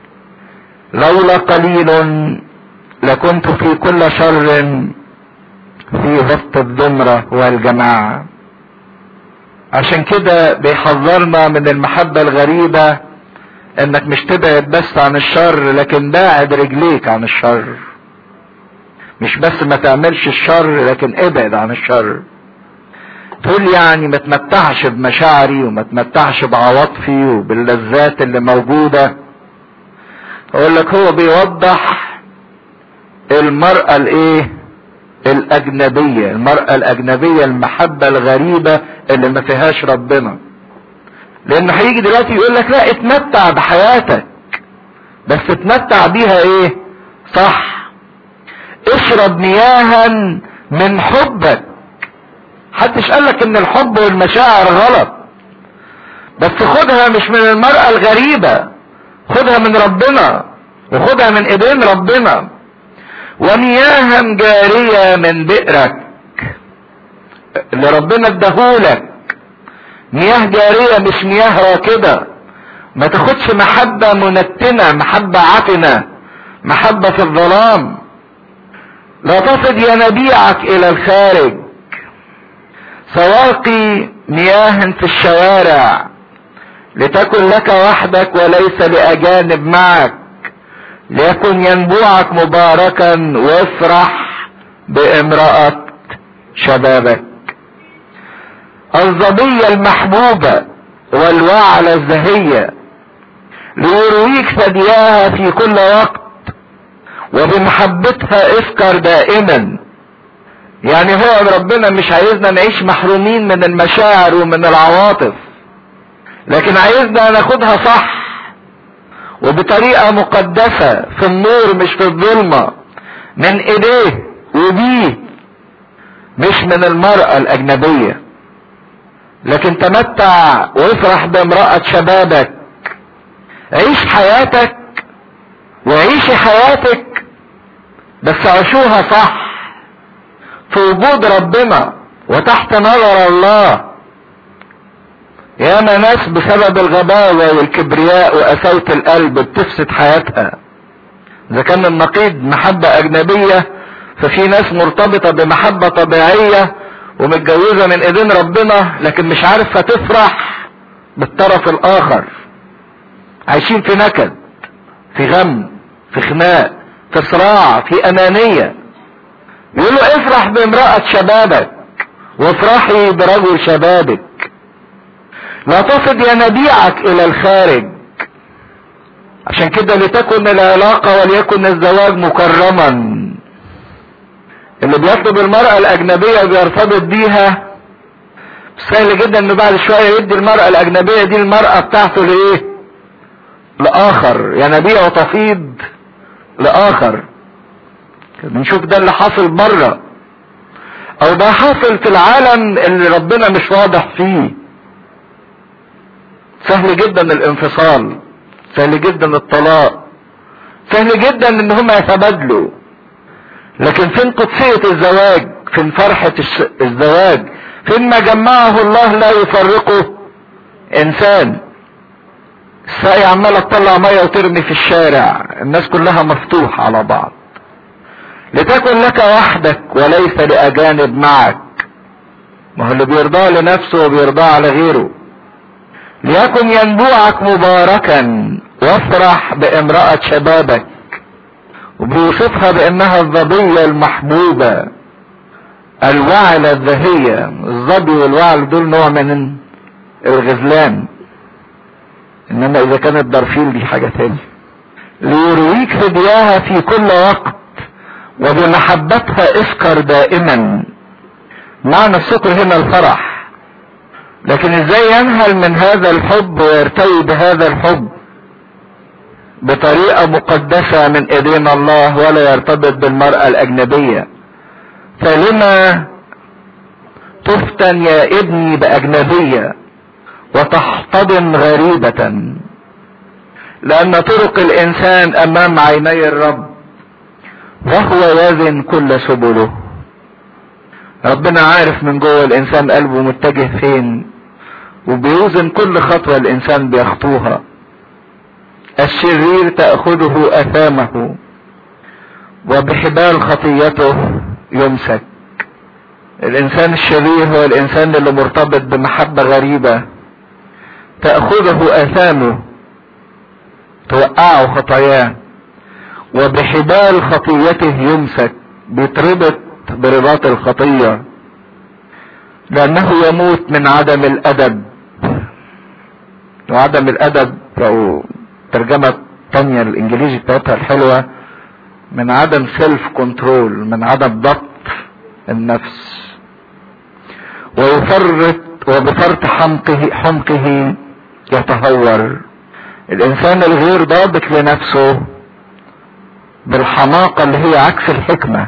لولا قليل لكنت في كل شر في وسط الزمرة والجماعة عشان كده بيحذرنا من المحبة الغريبة انك مش تبعد بس عن الشر لكن باعد رجليك عن الشر مش بس ما تعملش الشر لكن ابعد عن الشر تقول يعني ما تمتعش بمشاعري وما تمتعش بعواطفي وباللذات اللي موجودة اقول لك هو بيوضح المرأة الايه الاجنبية المرأة الاجنبية المحبة الغريبة اللي ما فيهاش ربنا لان هيجي دلوقتي يقول لك لا اتمتع بحياتك بس اتمتع بيها ايه صح اشرب مياها من حبك حدش قالك ان الحب والمشاعر غلط بس خدها مش من المرأة الغريبة خدها من ربنا وخدها من ايدين ربنا ومياها جارية من بئرك اللي ربنا اداهولك مياه جارية مش مياه راكدة ما تاخدش محبة منتنة محبة عفنة محبة في الظلام لا تصد ينابيعك الى الخارج سواقي مياه في الشوارع لتكن لك وحدك وليس لأجانب معك ليكن ينبوعك مباركا وافرح بامرأة شبابك الظبية المحبوبة والوعلة الزهية ليرويك ثدياها في كل وقت وبمحبتها اذكر دائما يعني هو ربنا مش عايزنا نعيش محرومين من المشاعر ومن العواطف لكن عايزنا ناخدها صح وبطريقة مقدسة في النور مش في الظلمة من ايديه وبيه مش من المرأة الاجنبية لكن تمتع وافرح بامرأة شبابك عيش حياتك وعيشي حياتك بس عيشوها صح في وجود ربنا وتحت نظر الله ياما ناس بسبب الغباوة والكبرياء وقساوة القلب بتفسد حياتها اذا كان النقيض محبة اجنبية ففي ناس مرتبطة بمحبة طبيعية ومتجوزة من ايدين ربنا لكن مش عارفة تفرح بالطرف الاخر عايشين في نكد في غم في خناق في صراع في انانية يقولوا افرح بامرأة شبابك وافرحي برجل شبابك لا تصد ينابيعك الى الخارج عشان كده لتكن العلاقة وليكن الزواج مكرما اللي بيطلب المرأة الاجنبية بيرتبط بيها سهل جدا انه بعد شوية يدي المرأة الاجنبية دي المرأة بتاعته لايه لاخر ينابيع تفيض لاخر بنشوف ده اللي حاصل بره او ده حاصل في العالم اللي ربنا مش واضح فيه سهل جدا الانفصال سهل جدا الطلاق سهل جدا ان هم يتبادلوا لكن فين قدسية الزواج فين فرحة الزواج فين ما جمعه الله لا يفرقه انسان الساقية عمالة تطلع مية وترمي في الشارع الناس كلها مفتوحة على بعض لتكن لك وحدك وليس لأجانب معك ما هو اللي بيرضاه لنفسه وبيرضاه على غيره ليكن ينبوعك مباركا وافرح بامرأة شبابك وبيوصفها بانها الظبية المحبوبة الوعلة الذهية الظبي والوعل دول نوع من الغزلان انما اذا كانت درفيل دي حاجة تانية ليرويك ثدياها في كل وقت وبمحبتها اذكر دائما معنى السكر هنا الفرح لكن ازاي ينهل من هذا الحب ويرتوي بهذا الحب بطريقة مقدسة من ايدين الله ولا يرتبط بالمرأة الاجنبية فلما تفتن يا ابني باجنبية وتحتضن غريبة لان طرق الانسان امام عيني الرب وهو يزن كل سبله ربنا عارف من جوه الانسان قلبه متجه فين وبيوزن كل خطوة الانسان بيخطوها الشرير تأخذه اثامه وبحبال خطيته يمسك الانسان الشرير هو الانسان اللي مرتبط بمحبة غريبة تأخذه اثامه توقعه خطاياه وبحبال خطيته يمسك بيتربط برباط الخطية لأنه يموت من عدم الأدب وعدم الأدب لو ترجمة تانية الإنجليزي بتاعتها الحلوة من عدم سيلف كنترول من عدم ضبط النفس ويفرط وبفرط حمقه حمقه يتهور الإنسان الغير ضابط لنفسه بالحماقة اللي هي عكس الحكمة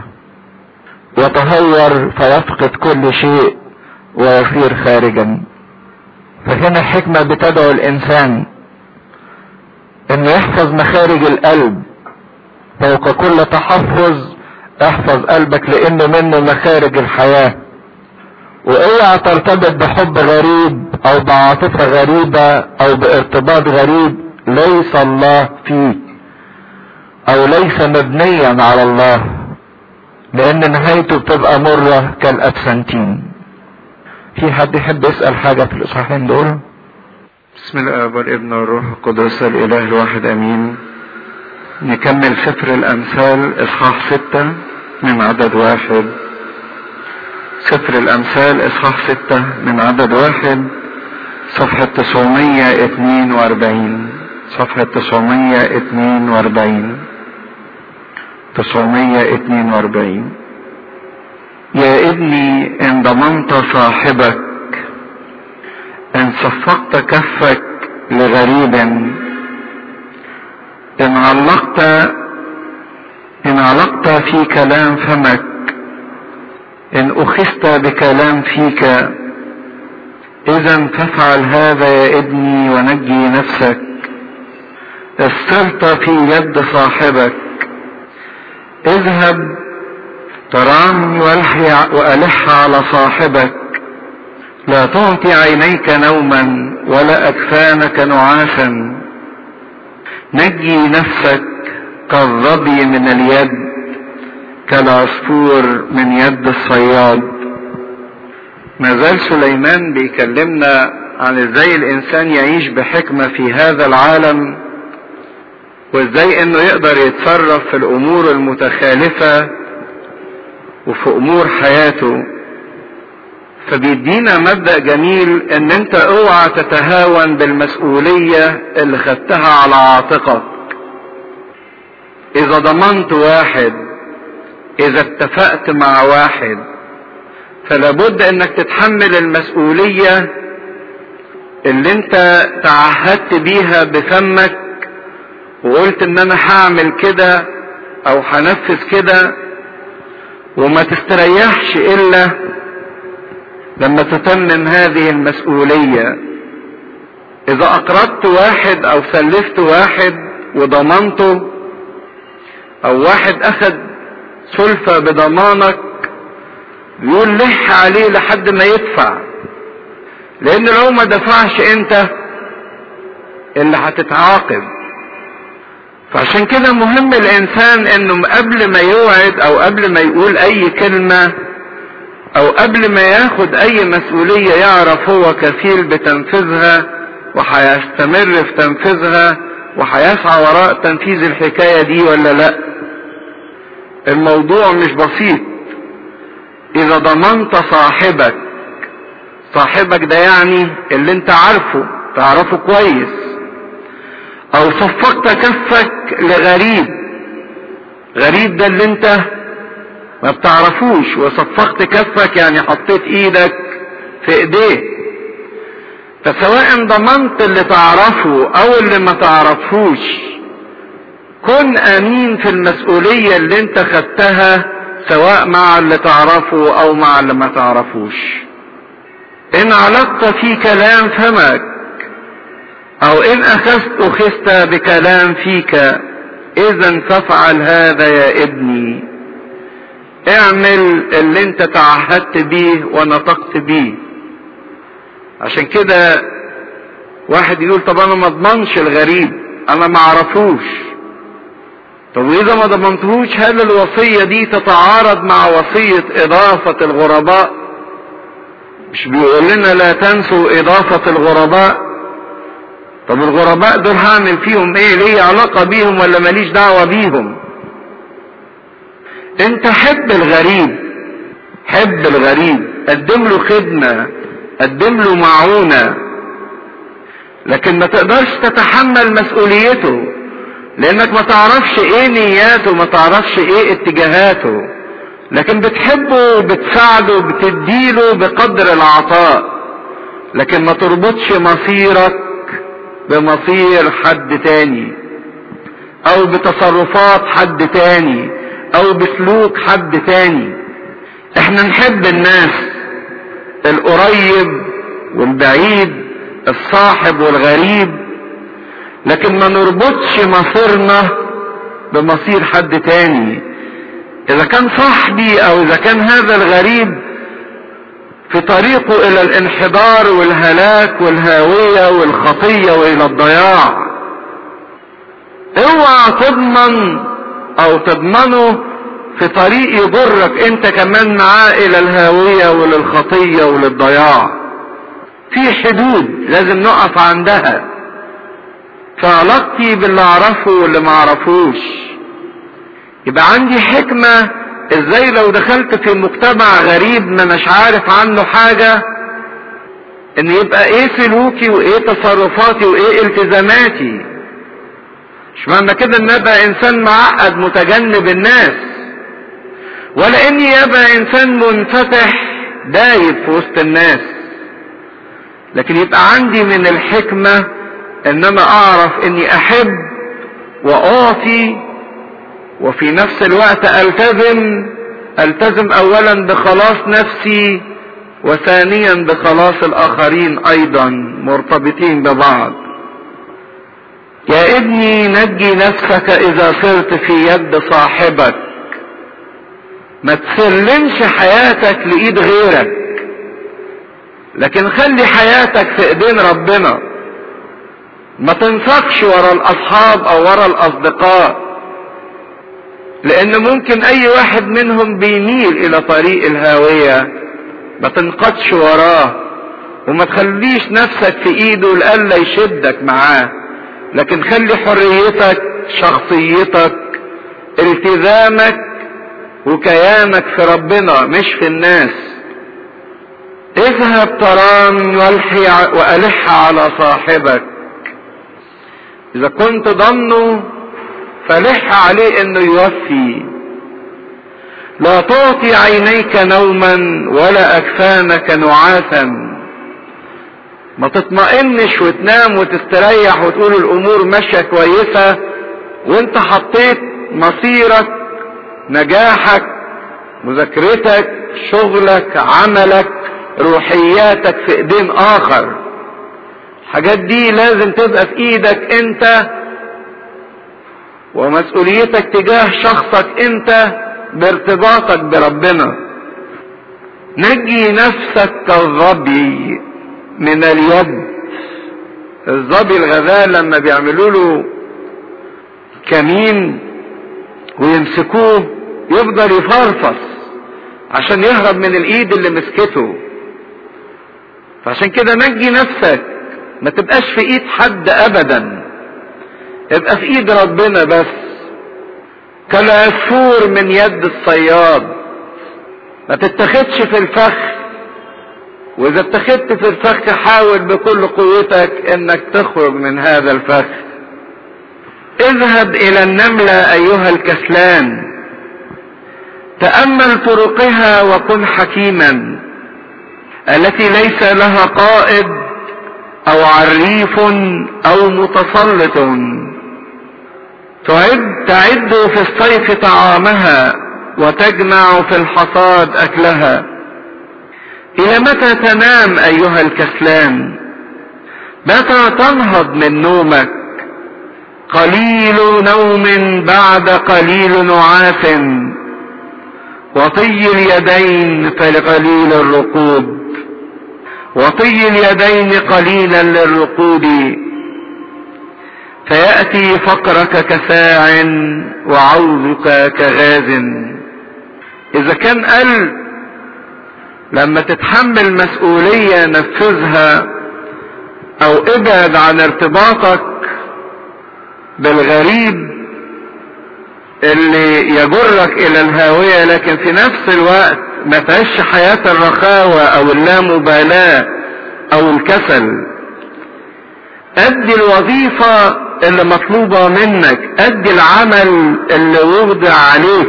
يتهور فيفقد كل شيء ويصير خارجا فهنا الحكمة بتدعو الانسان انه يحفظ مخارج القلب فوق كل تحفظ احفظ قلبك لانه منه مخارج الحياة واوعى ترتبط بحب غريب او بعاطفة غريبة او بارتباط غريب ليس الله فيه او ليس مبنيا على الله لان نهايته بتبقى مرة كالابسنتين في حد يحب يسأل حاجة في الاصحاحين دول بسم الله والابن والروح القدس الاله الواحد امين نكمل سفر الامثال اصحاح ستة من عدد واحد سفر الأمثال إصحاح ستة من عدد واحد صفحة 942 صفحة 942 942 يا ابني إن ضمنت صاحبك إن صفقت كفك لغريب إن علقت إن علقت في كلام فمك إن أخذت بكلام فيك إذا فافعل هذا يا ابني ونجي نفسك استرت في يد صاحبك اذهب تراني وألح على صاحبك لا تعطي عينيك نوما ولا أكفانك نعاسا نجي نفسك كالظبي من اليد كالعصفور من يد الصياد ما زال سليمان بيكلمنا عن ازاي الانسان يعيش بحكمة في هذا العالم وازاي انه يقدر يتصرف في الامور المتخالفة وفي امور حياته فبيدينا مبدأ جميل ان انت اوعى تتهاون بالمسؤولية اللي خدتها على عاتقك اذا ضمنت واحد اذا اتفقت مع واحد فلابد انك تتحمل المسؤولية اللي انت تعهدت بيها بفمك وقلت ان انا هعمل كده او هنفذ كده وما تستريحش الا لما تتمم هذه المسؤولية اذا اقرضت واحد او سلفت واحد وضمنته او واحد اخذ سلفة بضمانك يقول لح عليه لحد ما يدفع لان لو ما دفعش انت اللي هتتعاقب فعشان كده مهم الانسان انه قبل ما يوعد او قبل ما يقول اي كلمة او قبل ما ياخد اي مسؤولية يعرف هو كفيل بتنفيذها وهيستمر في تنفيذها وهيسعى وراء تنفيذ الحكاية دي ولا لا الموضوع مش بسيط اذا ضمنت صاحبك صاحبك ده يعني اللي انت عارفه تعرفه كويس او صفقت كفك لغريب غريب ده اللي انت ما بتعرفوش وصفقت كفك يعني حطيت ايدك في ايديه فسواء ضمنت اللي تعرفه او اللي ما تعرفوش كن امين في المسؤولية اللي انت خدتها سواء مع اللي تعرفه او مع اللي ما تعرفوش ان علقت في كلام فمك او ان اخذت اخذت بكلام فيك اذا فافعل هذا يا ابني اعمل اللي انت تعهدت بيه ونطقت بيه عشان كده واحد يقول طب انا ما اضمنش الغريب انا ما اعرفوش طب واذا ما ضمنتهوش هل الوصية دي تتعارض مع وصية اضافة الغرباء مش بيقول لنا لا تنسوا اضافة الغرباء طب الغرباء دول هعمل فيهم ايه ليه علاقة بيهم ولا ماليش دعوة بيهم انت حب الغريب حب الغريب قدم له خدمة قدم له معونة لكن ما تقدرش تتحمل مسؤوليته لانك ما تعرفش ايه نياته ما تعرفش ايه اتجاهاته لكن بتحبه وبتساعده وبتديله بقدر العطاء لكن ما تربطش مصيرك بمصير حد تاني او بتصرفات حد تاني او بسلوك حد تاني احنا نحب الناس القريب والبعيد الصاحب والغريب لكن ما نربطش مصيرنا بمصير حد تاني اذا كان صاحبي او اذا كان هذا الغريب في طريقه الى الانحدار والهلاك والهاوية والخطية والى الضياع اوعى تضمن او تضمنه في طريق يجرك انت كمان معاه الى الهاوية وللخطية وللضياع في حدود لازم نقف عندها فعلاقتي باللي اعرفه واللي ما اعرفوش يبقى عندي حكمة ازاي لو دخلت في مجتمع غريب ما مش عارف عنه حاجة ان يبقى ايه سلوكي وايه تصرفاتي وايه التزاماتي مش معنى كده ان ابقى انسان معقد متجنب الناس ولا اني ابقى انسان منفتح دايب في وسط الناس لكن يبقى عندي من الحكمة ان انا اعرف اني احب واعطي وفي نفس الوقت التزم التزم اولا بخلاص نفسي وثانيا بخلاص الاخرين ايضا مرتبطين ببعض يا ابني نجي نفسك اذا صرت في يد صاحبك ما تسلمش حياتك لايد غيرك لكن خلي حياتك في ايدين ربنا ما تنسقش ورا الاصحاب او ورا الاصدقاء لان ممكن اي واحد منهم بيميل الى طريق الهاوية ما تنقضش وراه وما تخليش نفسك في ايده لألا يشدك معاه لكن خلي حريتك شخصيتك التزامك وكيانك في ربنا مش في الناس اذهب تران والحي والح على صاحبك اذا كنت ضمنه فلح عليه انه يوفي لا تعطي عينيك نوما ولا اكفانك نعاسا ما تطمئنش وتنام وتستريح وتقول الامور ماشيه كويسه وانت حطيت مصيرك نجاحك مذاكرتك شغلك عملك روحياتك في ايدين اخر الحاجات دي لازم تبقى في ايدك انت ومسؤوليتك تجاه شخصك انت بارتباطك بربنا نجي نفسك كالظبي من اليد الظبي الغزال لما بيعملوا له كمين ويمسكوه يفضل يفرفص عشان يهرب من الايد اللي مسكته فعشان كده نجي نفسك ما تبقاش في ايد حد ابدا ابقى في ايد ربنا بس كالعصفور من يد الصياد ما تتخدش في الفخ واذا اتخذت في الفخ حاول بكل قوتك انك تخرج من هذا الفخ اذهب الى النملة ايها الكسلان تأمل طرقها وكن حكيما التي ليس لها قائد او عريف او متسلط تعد تعد في الصيف طعامها وتجمع في الحصاد اكلها الى متى تنام ايها الكسلان متى تنهض من نومك قليل نوم بعد قليل نعاس وطي اليدين فلقليل الرقود وطي اليدين قليلا للرقود فيأتي فقرك كساع وعوضك كغاز إذا كان قال لما تتحمل مسؤولية نفذها أو ابعد عن ارتباطك بالغريب اللي يجرك إلى الهاوية لكن في نفس الوقت ما تعيش حياة الرخاوة أو اللامبالاة أو الكسل أدي الوظيفة اللي مطلوبة منك أدي العمل اللي وضع عليك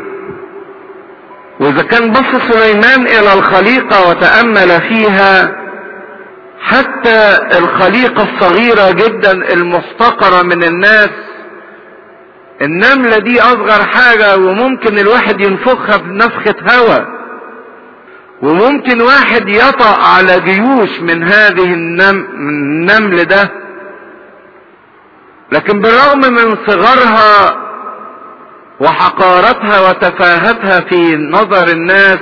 وإذا كان بص سليمان إلى الخليقة وتأمل فيها حتى الخليقة الصغيرة جدا المحتقرة من الناس النملة دي أصغر حاجة وممكن الواحد ينفخها بنفخة هواء وممكن واحد يطأ على جيوش من هذه النم... النمل ده لكن بالرغم من صغرها وحقارتها وتفاهتها في نظر الناس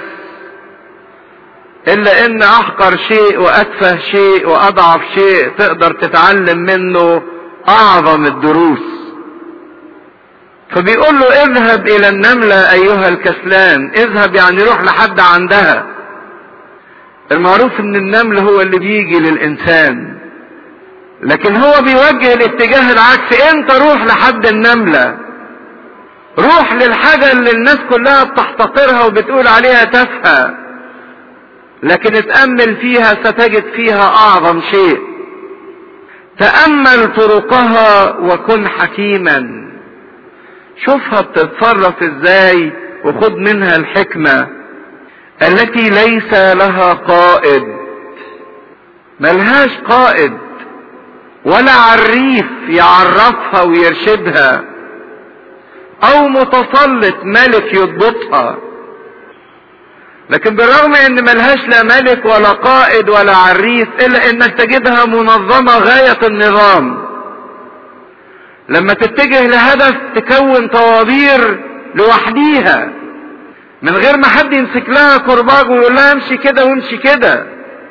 الا ان احقر شيء واتفه شيء واضعف شيء تقدر تتعلم منه اعظم الدروس فبيقول له اذهب الى النملة ايها الكسلان اذهب يعني روح لحد عندها المعروف ان النمل هو اللي بيجي للانسان لكن هو بيوجه الاتجاه العكسي انت روح لحد النملة روح للحاجة اللي الناس كلها بتحتقرها وبتقول عليها تافهة لكن اتأمل فيها ستجد فيها أعظم شيء تأمل طرقها وكن حكيما شوفها بتتصرف ازاي وخد منها الحكمة التي ليس لها قائد ملهاش قائد ولا عريف يعرفها ويرشدها او متسلط ملك يضبطها لكن بالرغم ان ملهاش لا ملك ولا قائد ولا عريف الا انك تجدها منظمة غاية النظام لما تتجه لهدف تكون طوابير لوحديها من غير ما حد يمسك لها كرباج ويقول لها امشي كده وامشي كده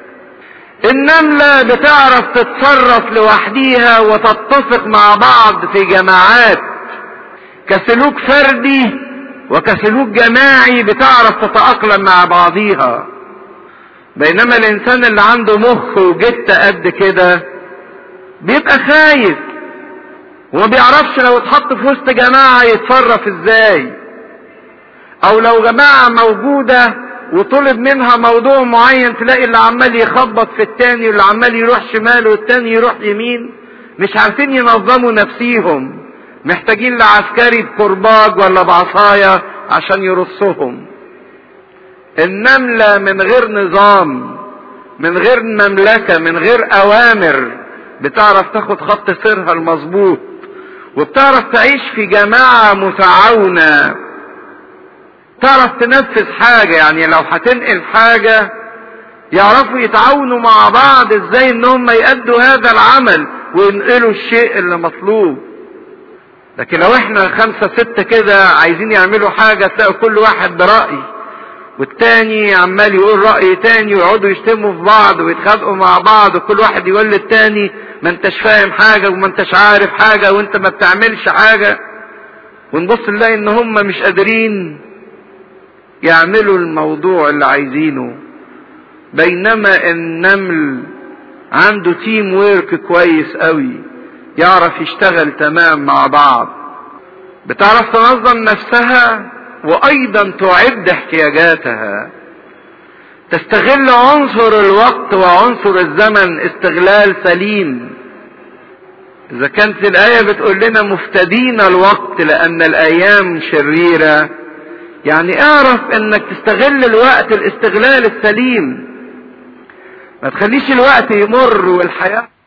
النملة بتعرف تتصرف لوحديها وتتفق مع بعض في جماعات كسلوك فردي وكسلوك جماعي بتعرف تتأقلم مع بعضيها بينما الانسان اللي عنده مخ وجت قد كده بيبقى خايف وما بيعرفش لو اتحط في وسط جماعة يتصرف ازاي او لو جماعة موجودة وطلب منها موضوع معين تلاقي اللي عمال يخبط في التاني واللي عمال يروح شمال والتاني يروح يمين مش عارفين ينظموا نفسيهم محتاجين لعسكري بكرباج ولا بعصاية عشان يرصهم النملة من غير نظام من غير مملكة من غير اوامر بتعرف تاخد خط سيرها المظبوط وبتعرف تعيش في جماعة متعاونة تعرف تنفذ حاجة يعني لو هتنقل حاجة يعرفوا يتعاونوا مع بعض ازاي ان هم يأدوا هذا العمل وينقلوا الشيء اللي مطلوب لكن لو احنا خمسة ستة كده عايزين يعملوا حاجة تلاقوا كل واحد برأي والتاني عمال يقول رأي تاني ويقعدوا يشتموا في بعض ويتخانقوا مع بعض وكل واحد يقول للتاني ما انتش فاهم حاجة وما انتش عارف حاجة وانت ما بتعملش حاجة ونبص نلاقي ان هم مش قادرين يعملوا الموضوع اللي عايزينه بينما النمل عنده تيم ويرك كويس قوي يعرف يشتغل تمام مع بعض بتعرف تنظم نفسها وايضا تعد احتياجاتها تستغل عنصر الوقت وعنصر الزمن استغلال سليم اذا كانت الايه بتقول لنا مفتدين الوقت لان الايام شريره يعني اعرف انك تستغل الوقت الاستغلال السليم ما تخليش الوقت يمر والحياه